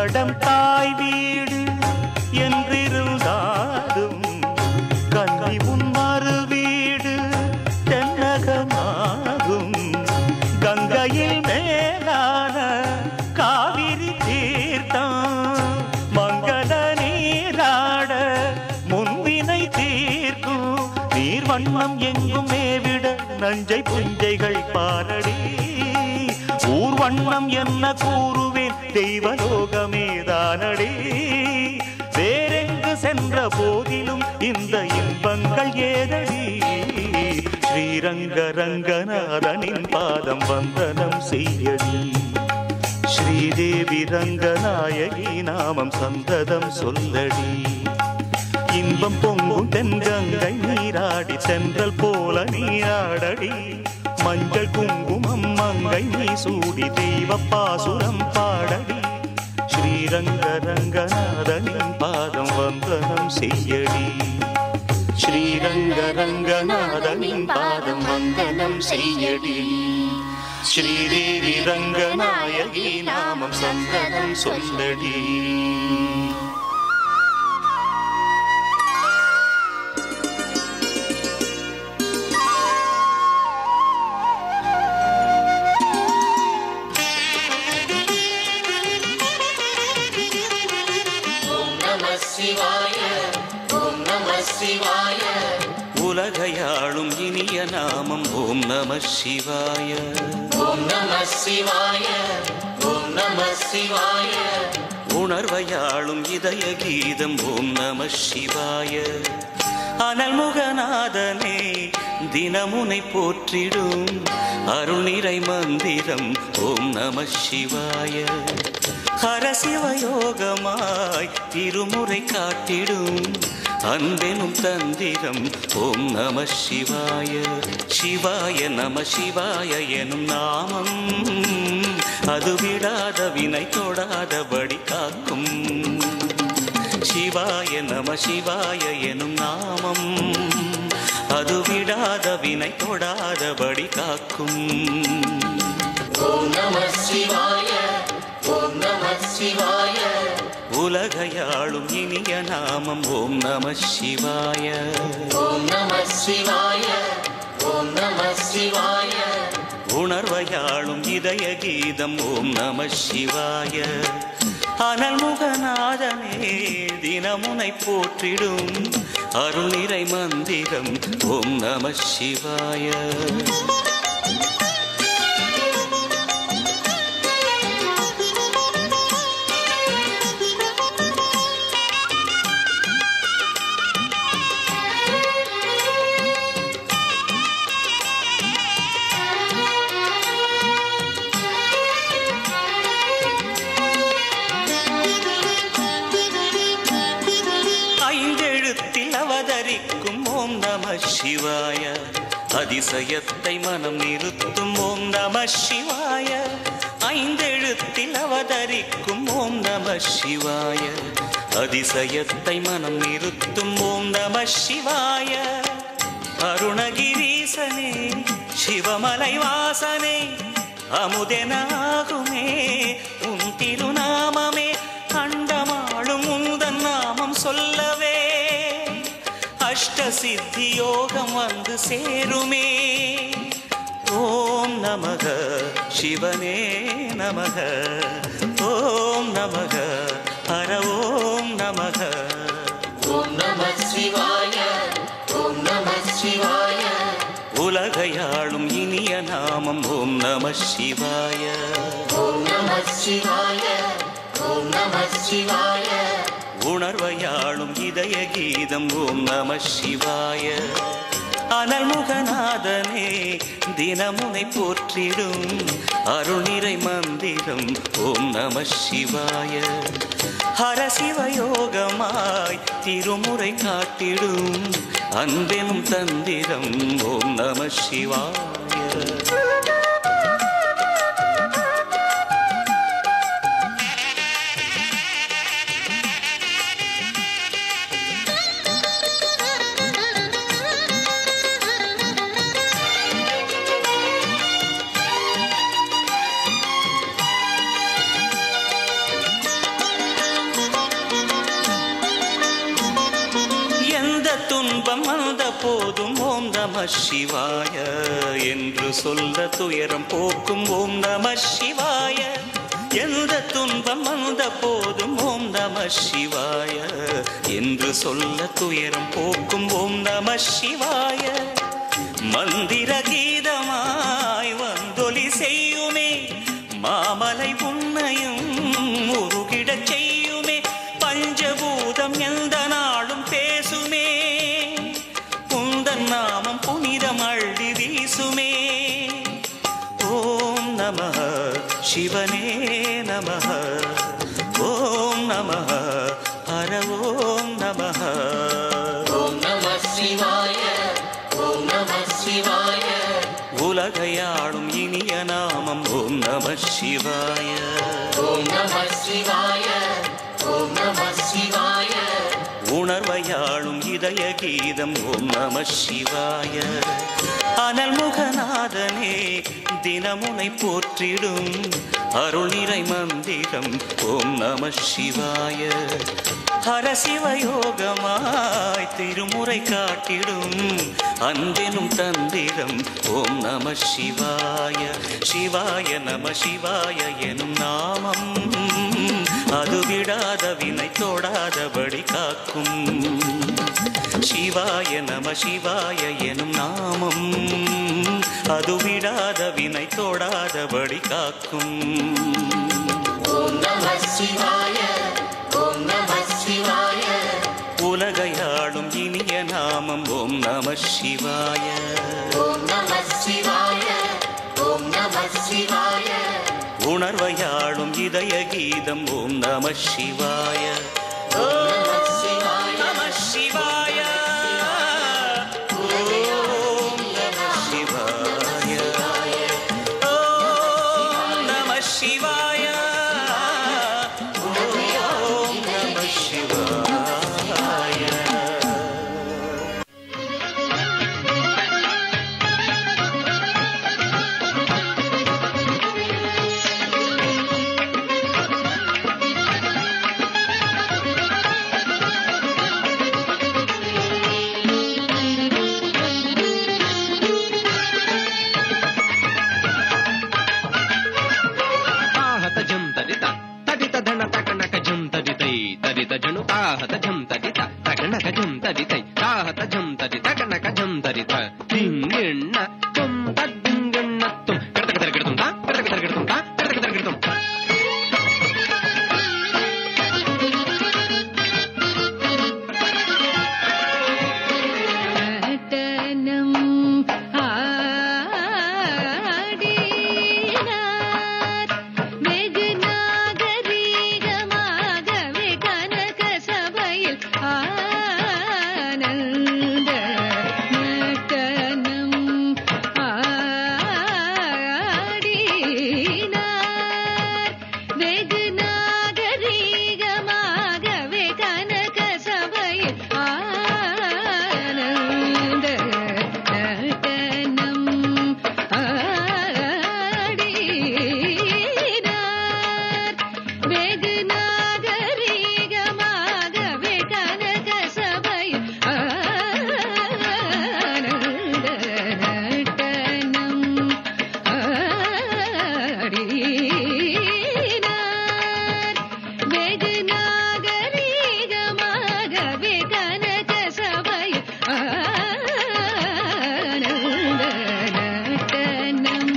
கம்படம் தாய் வீடு என்றிருந்தாலும் கல்வி உன் மறு வீடு தென்னகமாகும் கங்கையில் மேலான காவிரி தீர்த்தம் மங்கள நீராட முன்வினை தீர்க்கும் நீர் வண்ணம் எங்கும் மேவிட நஞ்சை புஞ்சைகள் பாரடி ஊர் வண்ணம் என்ன கூறுவேன் தெய்வலோகமேதானடி வேறெங்கு சென்ற போதிலும் இந்த இன்பங்கள் ஏதடி ஸ்ரீரங்க ரங்கநாதனின் பாதம் வந்தனம் செய்யடி ஸ்ரீதேவி ரங்கநாயகி நாமம் சந்ததம் சொல்லடி இன்பம் பொங்கும் தென்கங்கை நீராடி சென்றல் போல நீராடடி மஞ்சள் குங்குமம் மங்கை நீ சூடி தெய்வ பாசுரம் பாடடி ஸ்ரீரங்க ரங்கநாதனின் பாதம் வந்தனம் செய்யடி ஸ்ரீரங்க ரங்கநாதனின் பாதம் வந்தனம் செய்யடி ஸ்ரீதேவி ரங்கநாயகி நாமம் சந்தனம் சொல்லடி உலகையாளும் இனிய நாமம் ஓம் நம சிவாய ஓம் நம சிவாய ஓம் நம சிவாய உணர்வையாளும் இதய கீதம் ஓம் நம சிவாய அனல்முகநாதனே தினமுனை போற்றிடும் அருள்நிறை மந்திரம் ஓம் நம சிவாய ஹரசிவயோகமாய் திருமுறை காட்டிடும் அன்பெனும் தந்திரம் ஓம் நம சிவாய சிவாய நம சிவாய எனும் நாமம் அது விடாத வினை தொடாதபடி காக்கும் சிவாய நம சிவாய எனும் நாமம் அது விடாத வினை தொடாதபடி காக்கும் ஓம் நம சிவாய ஓம் நம சிவாய உலகையாளும் இனிய நாமம் ஓம் நம சிவாய ஓம் நம சிவாய ஓம் நம சிவாய உணர்வையாளும் இதய கீதம் ஓம் நம சிவாய அனல்முகநாதனே தினமுனை போற்றிடும் அருள்நிறை மந்திரம் ஓம் நம சிவாய ஐந்தெழுத்தில் அவதரிக்கும் ஓம் நம சிவாய அதிசயத்தை மனம் நிறுத்தும் ஓம் நம சிவாய ஐந்தெழுத்தில் அவதரிக்கும் ஓம் நம சிவாய அதிசயத்தை மனம் நிறுத்தும் ஓம் நம சிவாய அருணகிரீசனே சிவமலை வாசனே அமுதனாகுமே உன் திருநாமமே அண்டமாளும் உந்தன் நாமம் சொல்லவே அஷ்ட சித்தி யோகம் வந்து சேருமே ஓம் நமக சிவனே நமக ஓம் நமக ஹர ஓம் நமக ஓம் நம சிவாய ஓம் நம சிவாய உலகையாளும் இனிய நாமம் ஓம் நம சிவாய ஓம் நம சிவாய ஓம் நம சிவாய உணர்வையாளும் இதய கீதம் ஓம் நம சிவாய அனல்முகநாதனே தினமுனை போற்றிடும் அருள்நிறை மந்திரம் ஓம் நம சிவாய ஹரசிவயோகமாய் திருமுறை காட்டிடும் அன்பெனும் தந்திரம் ஓம் நம சிவாய போதும் ஓம் நம சிவாய என்று சொல்ல துயரம் போக்கும் ஓம் நம சிவாய எந்த துன்பம் வந்த போதும் ஓம் நம சிவாய என்று சொல்ல துயரம் போக்கும் ஓம் நம சிவாய மந்திர கீதமாய் வந்தொலி செய்யுமே மாமலை உன்னையும் உருகிடச் செய்யுமே பஞ்சபூதம் எந்த நாளும் பேசுமே உந்தன் நாமம் புனிதம் அள்ளி வீசுமே ஓம் நம சிவனே நம ஓம் நம ஹர ஓம் நம ஓம் நம சிவாய ஓம் நம சிவாய உலகையாளும் இனிய நாமம் ஓம் நம சிவாய ஓம் நம சிவாய ஓம் நம சிவாய உணர்வையாளும் இதய கீதம் ஓம் நம சிவாய அனல் முகநாதனே தினமுனை போற்றிடும் அருள் நிறை மந்திரம் ஓம் நம சிவாய ஹர சிவயோகமாய் திருமுறை காட்டிடும் அன்பெனும் தந்திரம் ஓம் நம சிவாய சிவாய நம சிவாய எனும் நாமம் அது விடாத வினை தொடாதபடி காக்கும் சிவாய நம சிவாய எனும் நாமம் அது விடாத வினை தொடாதபடி காக்கும் ஓம் நம சிவாய ஓம் நம சிவாய உலகையாளும் இனிய நாமம் ஓம் நம சிவாய ஓம் நம சிவாய ஓம் நம சிவாய உணர்வையாளும் இதய கீதம் ஓம் நம சிவாய நம சிவாய நம சிவாய ஓம் நம சிவாய ஓம் நம சிவாய ஓம் நம சிவாய తాహత జం తదిత తదిత ధన తకనక జం తదితై తదిత జను తాహత జం తదిత తకనక జం తదితై తాహత జం తది తకనక జం తదిత దింగిಣ್ಣ తుం తద్దింగిಣ್ణ తుం కడతక తరగడతుం తా కడతక తరగడతుం తా కడతక తరగడతుం நடனம் ஆடினார் வெகு நாகரீகமாகவே கனக சபையில் ஆனந்த நடனம் ஆடினார் வெகு நாகரீகமாகவே கனக சபையில் ஆனந்த நடனம் ஆடினார் வெகு நாகரீகமாகவே கனக சபையில் ஆனந்த நடனம் ஆடினார் வெகு நாகரீகமாகவே கனக சபையில் ஆனந்த நடனம்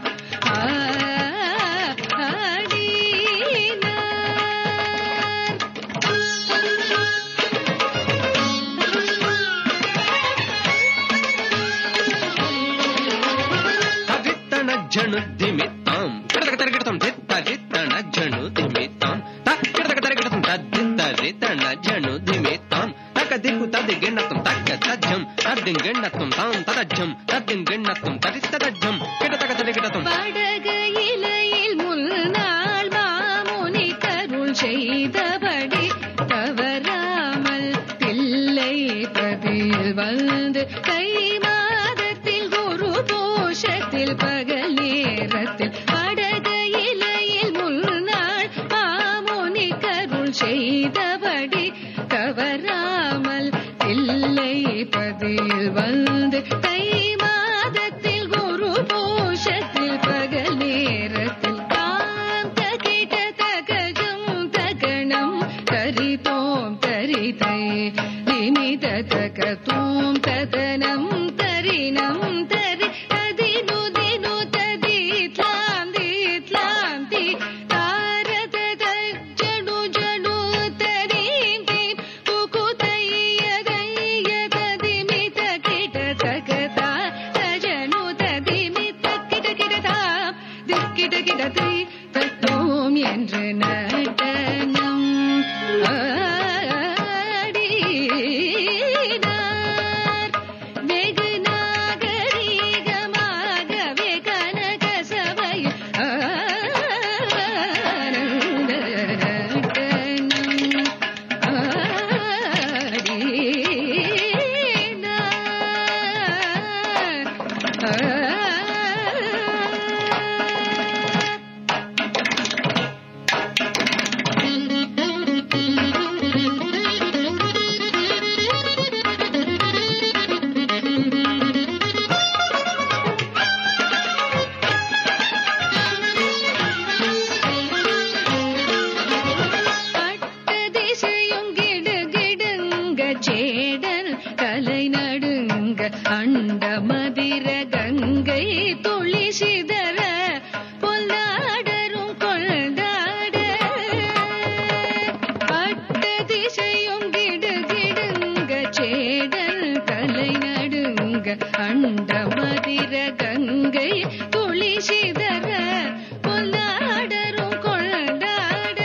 తదిత్తన జను దిమిత్తాం కడతక తరగడతాం తిత్త దిత్తన జను దిమిత్తాం త కడతక తరగడతాం తద్దిత్త దిత్తన జను దిమిత్తాం తక దిక్కు తదిగిణత్తం తక్క తజ్జం తద్దింగిణత్తం తాం తదజ్జం తద్దింగిణత్తం తదిత్త తజ్జం కిడతక తరగడతాం படகையிலையில் முன்னாள் மாமுனி கருள் செய்தபடி தவறாமல் பிள்ளை பதில் வந்து கை மாதத்தில் குரு தோஷத்தில் பகல் நேரத்தில் படகையிலையில் முன்னாள் மாமுனி கருள் செய்தபடி தவறாமல் பிள்ளை பதில் பட்டதிசையும் கிடுகிடுங்க சேடல் கலை நடுங்க அண்ட மதிர கங்கை துளி சிதற பொல்லாடரும் கொண்டாட பட்டதிசையும் கிடுகிடுங்க சேடல் கலை நடுங்க அண்ட மதிர கங்கை துளி சிதற பொல்லாடரும் கொண்டாட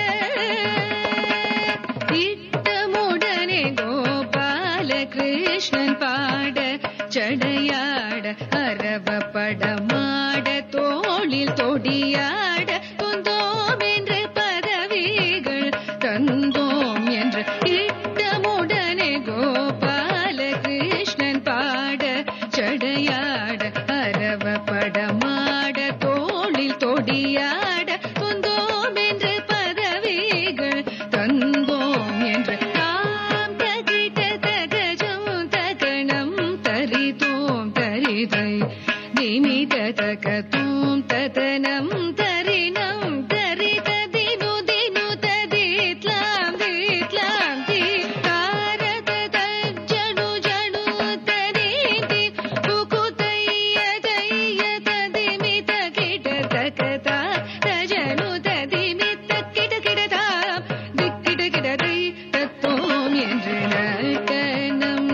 இட்டமுடனே கோபால கிருஷ்ணன் பாட சடையாட அரவ படமாட தோளில் தொடியாட தொந்தோம் என்று பதவிகள் தந்தோம் என்று இட்டமுடனே கோபால கிருஷ்ணன் பாட சடையாட அரவ படமாட தோளில் தொடியாட தொந்தோம் என்று பதவிகள் தந்தோம் என்று தாம் தகிட தகஜம் தகணம் தரிதோம் தரிதை நிமித தகதோம் ததனம் தரினம் தரித தினு தினு ததித்லாம் தித்லாம் தி தாரத தஜ்ஜனு ஜனு தரிதி புகுதைய தைய ததிமித கிட தகதா தஜனு ததிமித கிட கிடதா திக்கிட கிடதை தத்தோம் என்று நட்டனம்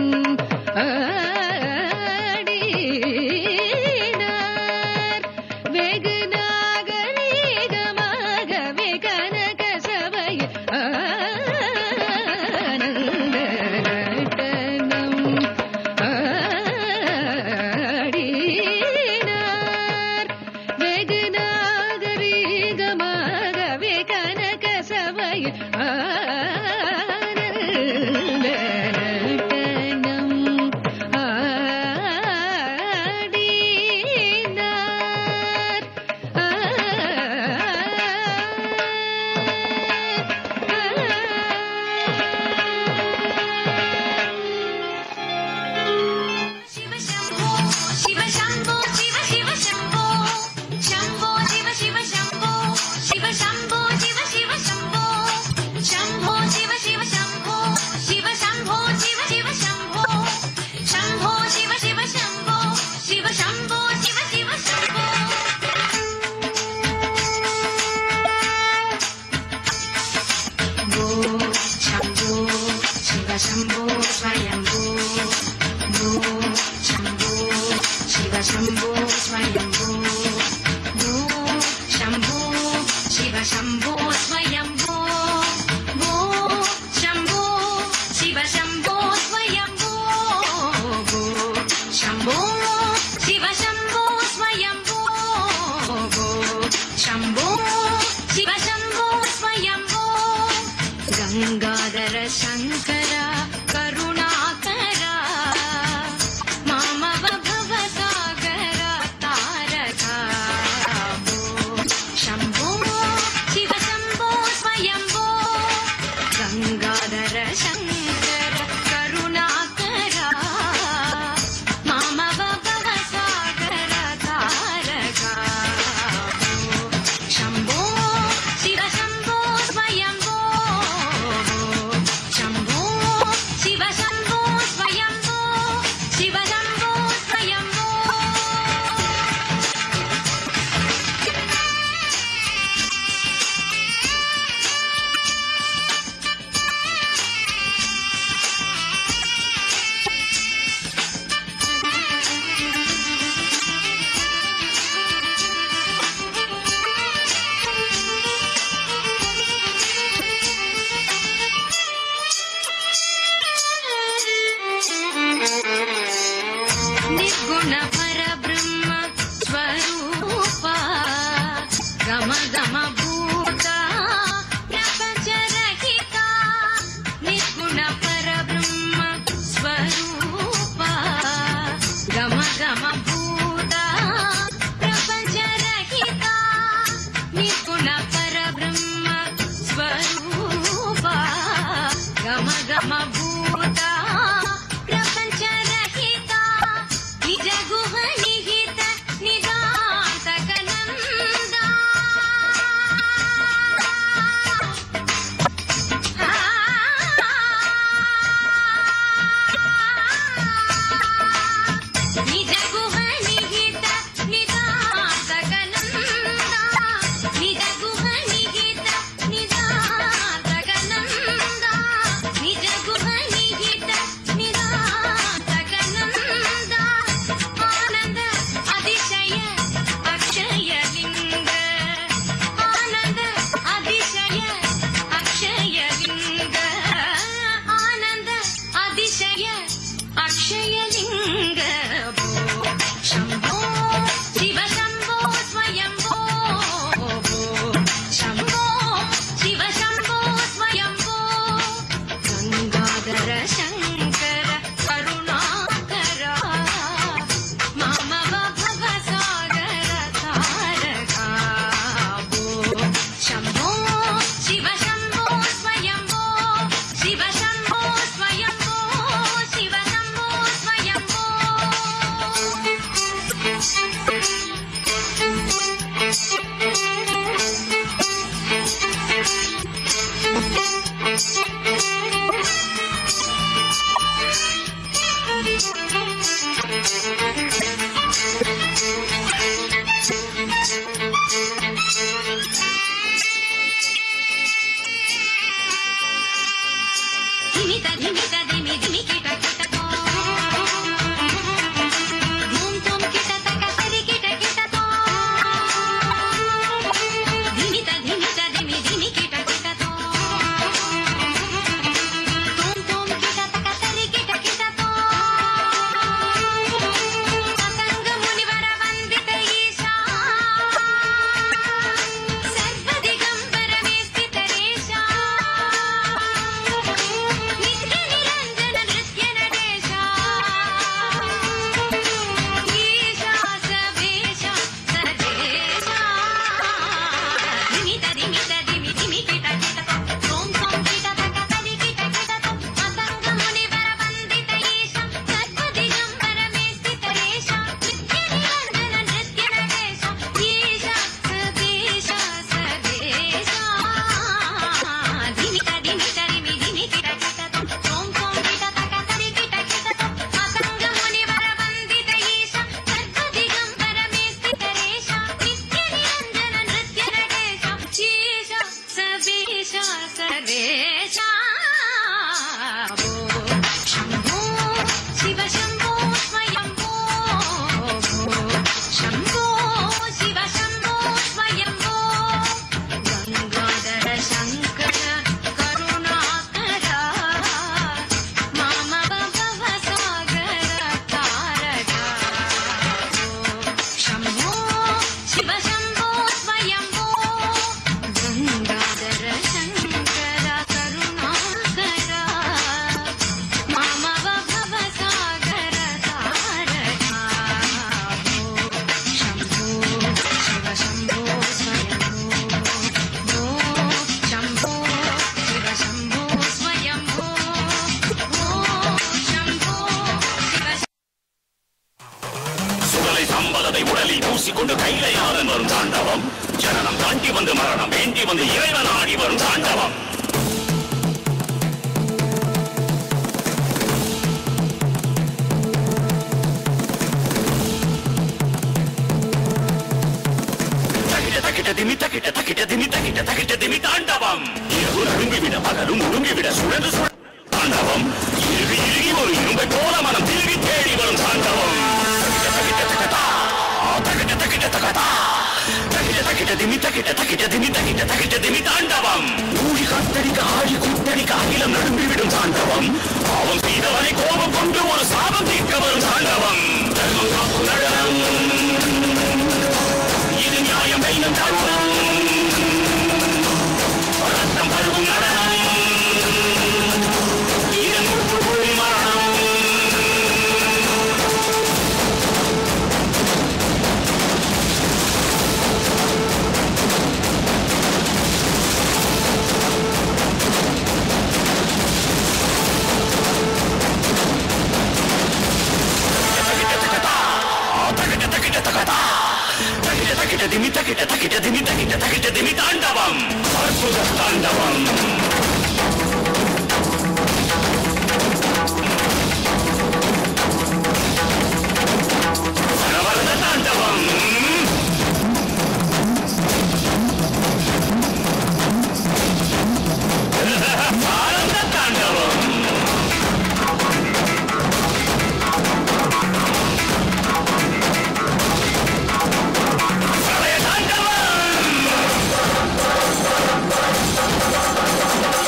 ஆடினார் வெகு நாகரீகமாகவே கனக சபை ஆனந்த நட்டனம் ஆடினார் வெகு நாகரீகமாகவே கனக சபை ஆனந்த நட்டனம் ஆடினார் शिव शम्भो शिव शम्भो शिव शिव शम्भो शम्भो शिव शिव शम्भो शिव शम्भो शिव शिव शम्भो शम्भो शिव शिव शम्भो शिव शम्भो शिव शिव शम्भो शम्भो शिव शिव शम्भो शिव शम्भो शिव शिव शम्भो भो शम्भो शिव शम्भो स्वयम्भो भो शम्भो शिव शम्भो स्वयम्भो भो शम्भो शिव शम्भो स्वयम्भो भो शम्भो शिव शम्भो स्वयम्भो भो शम्भो शिव शम्भो स्वयम्भो भो शम्भो शिव शम्भो स्वयम्भो गङ्गाधर शङ्कर करुणाकर मामव भवसागर तारका भो शम्भो शिव शम्भो ಧಿಮಿತ ಧಿಮಿತ ಧಿಮಿ ಧಿಮಿ ಕಿಟ ಕಿಟ ತೋ ಧೂಮ್ ಧೂಮ್ ಕಿಟ ತಕ ತರಿ ಕಿಟ ಕಿಟ ತೋ ಧಿಮಿತ ಧಿಮಿತ ಧಿಮಿ ಧಿಮಿ ಕಿಟ ಕಿಟ ತೋ ಧೂಮ್ ಧೂಮ್ ಕಿಟ ತಕ ತರಿ ಕಿಟ ಕಿಟ ತೋ ಅತಂಗ ಮುನಿವರ ವಂದಿತ ಈಶಾ ಸರ್ವ ದಿಗಂಬರಮೇ ಸ್ಥಿತರೇಶಾ ನಿತ್ಯ ನಿರಂಜನ ನೃತ್ಯ ನಡೆಶ ಈಶ ಸವೇಶ ಸರ್ವೇಶ ಧಿಮಿತ ಧಿಮಿತ ಧಿಮಿ ಧಿಮಿ ಕಿಟ ಕಿಟ ಸೋಂ ಸೋಂ ಕಿಟ ತಕ ತಲಿ ಕಿಟ ಕಿಟ ಅತಂಗ ಮುನಿವರ ವಂದಿತ ಈಶ ಸರ್ವ ದಿಗಂಬರ ಮೇ ಸ್ಥಿತರೇಶ ನಿತ್ಯ ನಿರಂಜನ ನೃತ್ಯ ನಡೆಶ ಈಶ ಸವೇಶ ಸರ್ವೇಶ ಧಿಮಿತ ಧಿಮಿತ ಧಿಮಿ ಧಿಮಿ ಕಿಟ ಕಿಟ ಸೋಂ ಸೋಂ ಕಿಟ ತಕ ತಲಿ ಕಿಟ ಕಿಟ ಅತಂಗ ಮುನಿವರ ವಂದಿತ ಈಶ ಸರ್ವ ದಿಗಂಬರ ಮೇ ಸ್ಥಿತರೇಶ ನಿತ್ಯ ನಿರಂಜನ ನೃತ್ಯ ನಡೆಶ ಈಶ ಸವೇಶ ಸರ್ವೇಶ ಶಂಭೋ ಶಿವ ಶಂಭೋ ಸ್ವಯಂಭೋ ಶಂಭೋ ಶಿವ ಶಂಭೋ ಸ್ವಯಂಭೋ ಗಂಗಾಧರ ಶಂಕರ ಕರುಣಾಕರ ಮಾಮವ ಭವಸಾಗರ ತಾರಕ ಶಂಭೋ ಶಿವ ಶಂಭೋ ಸ್ವಯಂಭೋ ಗಂಗಾಧರ ಶಂಕರ ಕರುಣಾಕರ ಮಾಮವ ಭವಸಾಗರ ತಾರಕ ಶಂಭೋ ಶಿವ ಶಂಭೋ ಸ್ವಯಂಭೋ ಶಂಭೋ ಶಿವ ಶಂಭೋ ಸ್ವಯಂಭೋ ಶಂಭೋ ಶಿವ சுடலை சம்பதத்தை உடலில் பூசிக்கொண்டு கைலையாளன் வரும் தாண்டவம் ஜனனம் தாண்டி வந்து மரணம் வேண்டி வந்து இறைவன் ஆடி வரும் தாண்டவம் தகிட தகிட திமி தகிட தகிட திமி தகிட தகிட திமி தாண்டவம் இரவு நடுங்கிவிட பகலும் ஒடுங்கிவிட சுழன்று சுழ தாண்டவம் இறுகி இறுகி ஒரு இரும்பை போல மனம் திரும்பி தேடி வரும் தாண்டவம் தகிட தகிட தகதா தகிட தகிட தகதா தகிட தகிட திமி தகிட தகிட திமி தகிட தகிட திமி தாண்டவம் ஊழி கத்தடிக்க ஆழி கூத்தடிக்க அகிலம் நடுங்கிவிடும் தாண்டவம் பாவம் செய்தவனை கோபம் கொண்டு ஒரு சாபம் தீர்க்க வரும் தாண்டவம் தர்மம் காக்கும் நடனம் இது நியாயம் வெல்லும் தருணம் ரத்தம் பருகும் நடனம் இதன் முற்று மொழி மரணம் தகிட தகிட தகதா தகிட தகிட திமி தகிட தகிட திமி தகிட தகிட திமி தாண்டவம் அற்புத தாண்டவம் சரவரத தாண்டவம் ஆனந்த தாண்டவம் பிரளய தாண்டவம்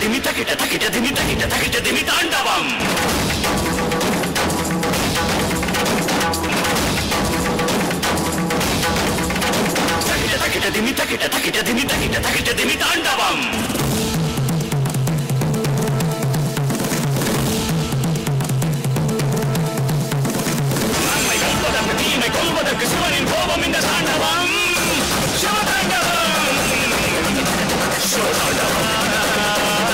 திமி தக்கிட்ட தக்கிட்ட திமி தக்கிட்ட தக்கிட்ட திமி தாண்டவம் தக்கிட்ட தக்கிட்ட திமி தக்கிட்ட தக்கிட்ட திமி தக்கிட்ட தக்கிட்ட திமி தாண்டவம் நன்மை கொல்வதற்கு தீமை கொல்வதற்கு சிவனின் கோபம் இந்த தாண்டவம் சிவதாண்டவம் சிவதாண்டவம்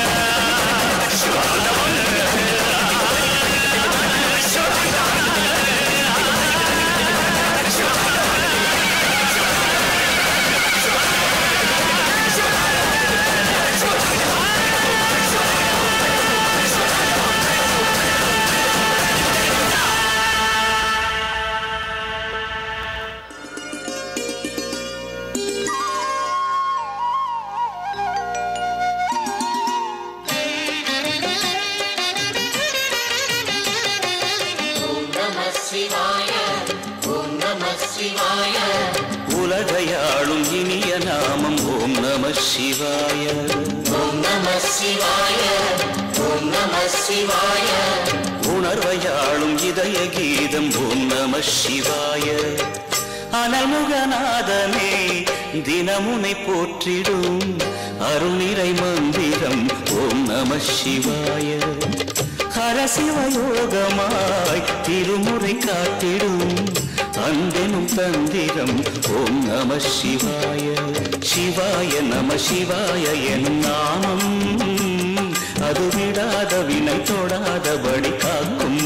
ஓம் நம சிவாய ஓம் நம சிவாய உலகையாளும் இனிய நாமம் ஓம் நம சிவாய ஓம் நம சிவாய ஓம் நம சிவாய உணர்வையாளும் இதய கீதம் ஓம் நம சிவாய அனல்முகநாதனே தினமுனை போற்றிடும் அருளிரை மந்திரம் ஓம் நம சிவாய ஹரசிவயோகமாய் திருமுறை காட்டிடும் அன்பெனும் தந்திரம் ஓம் நம சிவாய சிவாய நம சிவாய எனும் நாமம் அது விடாத வினை தொடாதபடி காக்கும்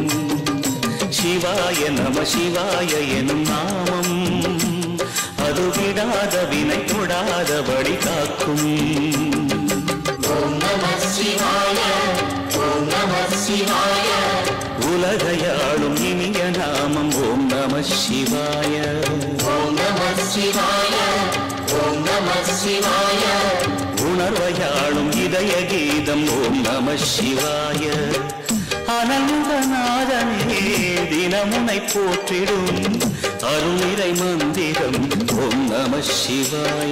சிவாய நம சிவாய எனும் நாமம் அது விடாத வினை தொடாதபடி காக்கும் ஓம் நம சிவாய ஓம் நம சிவாய உலகையாளும் இனிய நாமம் ஓம் நம சிவாய ஓம் நம சிவாய ஓம் நம சிவாய உணர்வையாளும் இதய கீதம் ஓம் நம சிவாய அனல்முகநாதனே தினமுனை போற்றிடும் அருளிரை மந்திரம் ஓம் நம சிவாய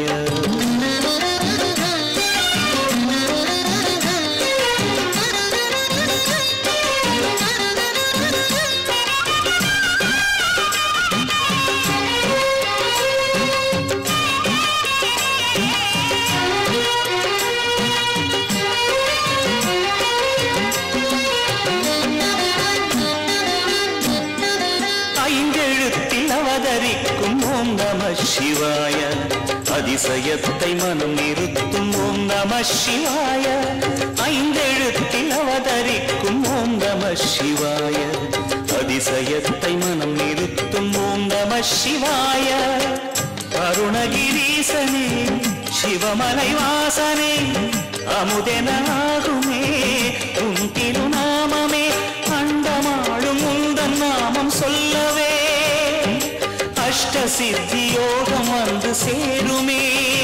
ஐந்தெழுத்தில் அவதரிக்கும் ஓம் நம சிவாய அதிசயத்தை மனம் நிறுத்தும் ஓம் நம சிவாய ஐந்தெழுத்தில் அவதரிக்கும் ஓம் நம சிவாய அதிசயத்தை மனம் நிறுத்தும் ஓம் நம சிவாய அருணகிரீசனே சிவமலை வாசனே அமுதெனாகுமே உன் திருநாமமே அண்டமாளும் உந்தன் நாமம் சொல்லவே அஷ்ட சித்தி யோகம் வந்து சேருமே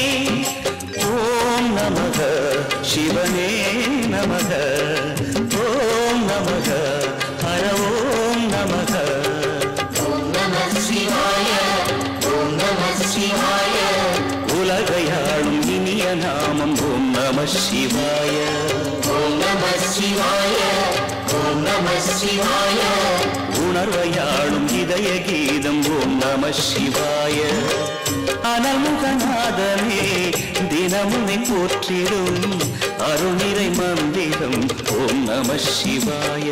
ஓம் நமக சிவனே நமக ஓம் நமக ஹர ஓம் நமக ஓம் நம சிவாய ஓம் நம சிவாய உலகையாளும் இனிய நாமம் ஓம் நம சிவாய ஓம் நம சிவாய ஓம் நம சிவாய உணர்வையாளும் இதய கீதம் ஓம் நம சிவாய அனல்முகநாதனே தினமுனை போற்றிடும் அருணிறை மந்திரம் ஓம் நம சிவாய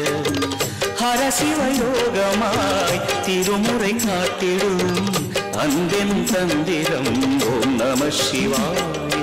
ஹரசிவயோகமாய் திருமுறை காட்டிடும் அன்பென் தந்திரம் ஓம் நம சிவாய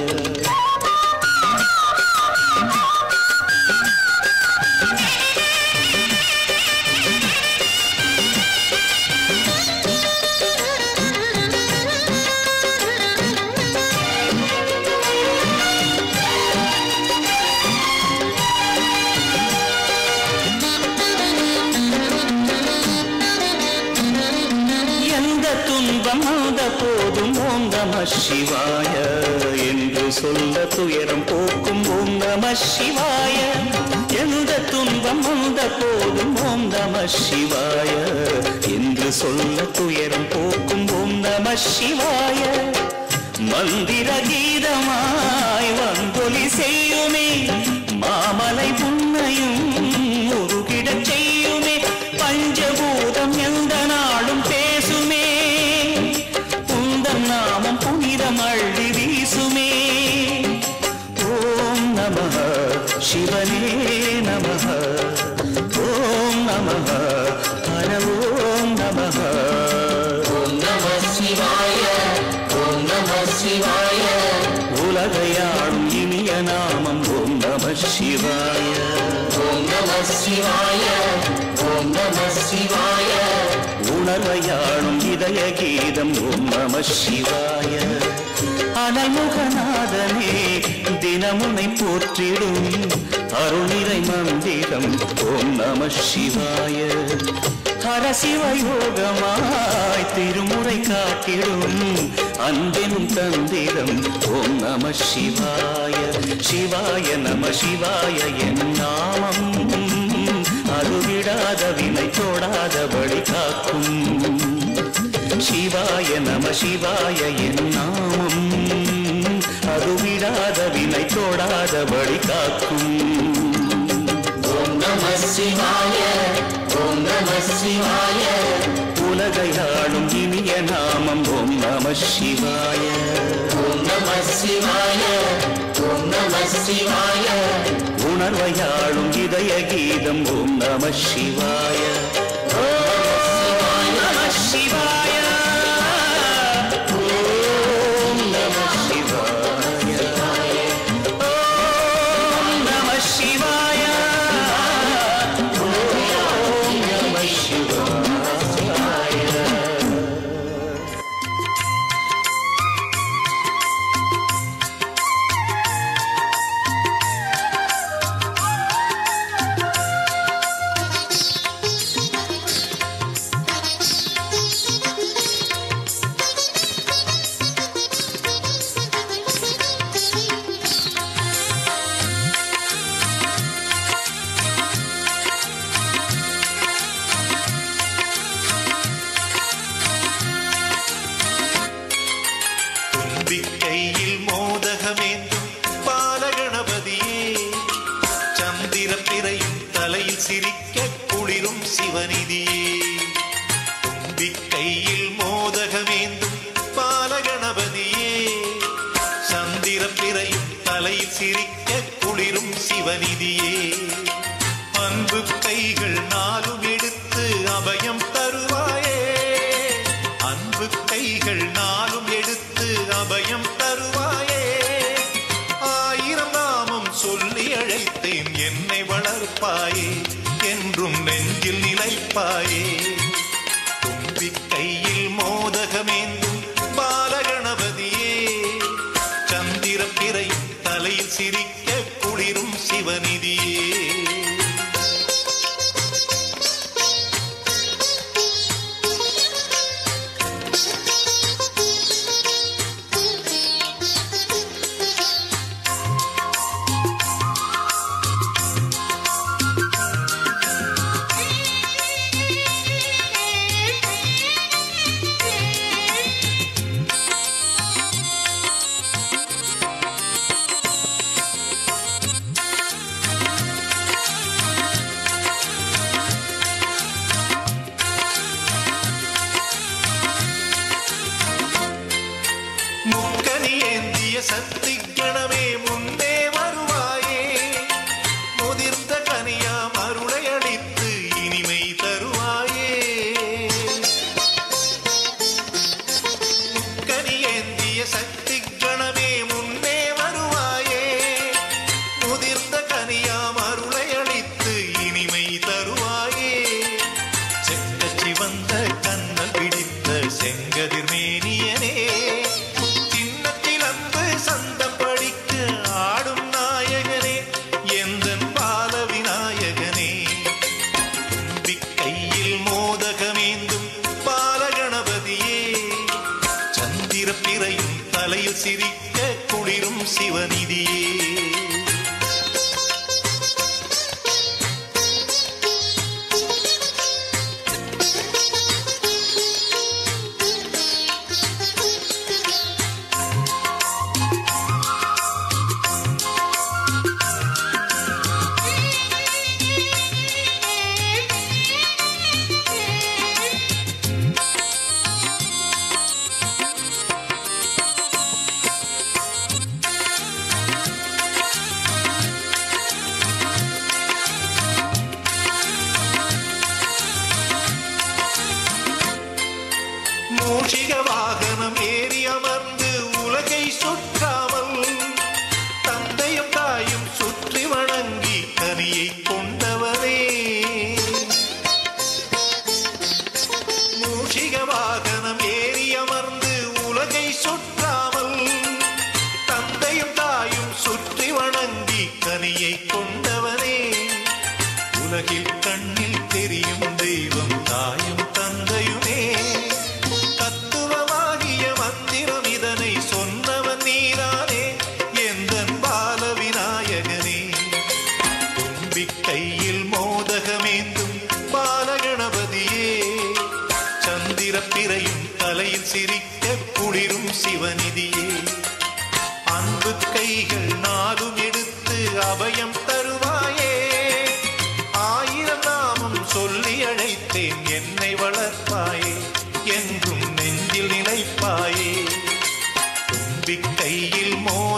எந்த துன்பம் வந்த போதும் ஓம் நம சிவாய என்று சொல்ல துயரம் போக்கும் ஓம் நம சிவாய எந்த துன்பம் வந்த போதும் ஓம் நம சிவாய என்று சொல்ல துயரம் போக்கும் ஓம் நம சிவாய மந்திர கீதமாய் வந்தொலி செய்யுமே மாமலை புன்னையும் உருகிடச் செய்யுமே பஞ்சபூதம் எந்த நாளும் பேசுமே உந்தன் நாமம் புனிதம் அள்ளி வீசுமே ஓம் நம சிவனே நம ஓம் நம ஹர ஓம் நம ஓம் நம சிவாய ஓம் நம சிவாய உலகையாளும் இனிய நாமம் ஓம் நம சிவாய ஓம் நம சிவாய ஓம் நம சிவாய உணர்வையாளும் இதய கீதம் ஓம் நம சிவாய அனல்முகநாதனே தினமுனை போற்றிடும் அருணிறை மந்திரம் ஓம் நம சிவாய ஹரசிவயோகமாய் திருமுறை காட்டிடும் அன்பெனும் தந்திரம் ஓம் நம சிவாய சிவாய நம சிவாய என் நாமம் அருவிடாத வினை தொடாதபடி காக்கும் சிவாய நம சிவாய என் நாமம் அருவிடாத வினை தொடாதபடி காக்கும் ஓம் நம சிவாய ஓம் நம சிவாய உலகையாளும் இனிய நாமம் ஓம் நம சிவாய ஓம் நம சிவாய ஓம் நம சிவாய உணர்வையாளும் இதய கீதம் ஓம் நம சிவாய ஓம் நம சிவாய ஓம் நம சிவாய ஓம் நம சிவாய ஓம் நம சிவாய தும்பிக்கையில் மோதகமேந்தும் பாலகணபதியே சந்திர பிறையும் தலையில் சிரிக்க குளிரும் சிவநிதியே தும்பிக்கையில் மோதகமேந்தும் பாலகணபதியே சந்திர பிறையும் தலையில் சிரிக்க குளிரும் சிவநிதியே அன்பு கைகள் நாளும் எடுத்து அபயம் தருவாயே அன்பு கைகள் நாளும் எடுத்து அபயம் தருவாயே ஆயிரம் நாமம் சொல்லி அழைத்தேன் என்னை வளர்ப்பாயே என்றும் நெஞ்சில் நிலைப்பாயே தும்பி கையில் மோதகமேந்தும் பாலகணபதியே சந்திர பிறை தலையில் சிரிக்க குளிரும் சிவநிதியே கனியை கொண்டவனே உலகில் கண்ணில் தெரியும் தெய்வம் தாயும் தந்தையுமே தத்துவமாகிய மந்திரம் இதனை சொன்னவன் நீரானே எந்தன் பால விநாயகனே தும்பிக்கையில் மோதகமேந்தும் பாலகணபதியே சந்திர பிறையும் தலையில் சிரிக்க குளிரும் சிவநிதியே அன்பு கைகள் நாளும் எடுத்து அபயம் தருவாயே ஆயிரம் நாமம் சொல்லி அழைத்தேன் என்னை வளர்ப்பாயே என்றும் நெஞ்சில் நிலைப்பாயே தும்பிக்கையில் மோ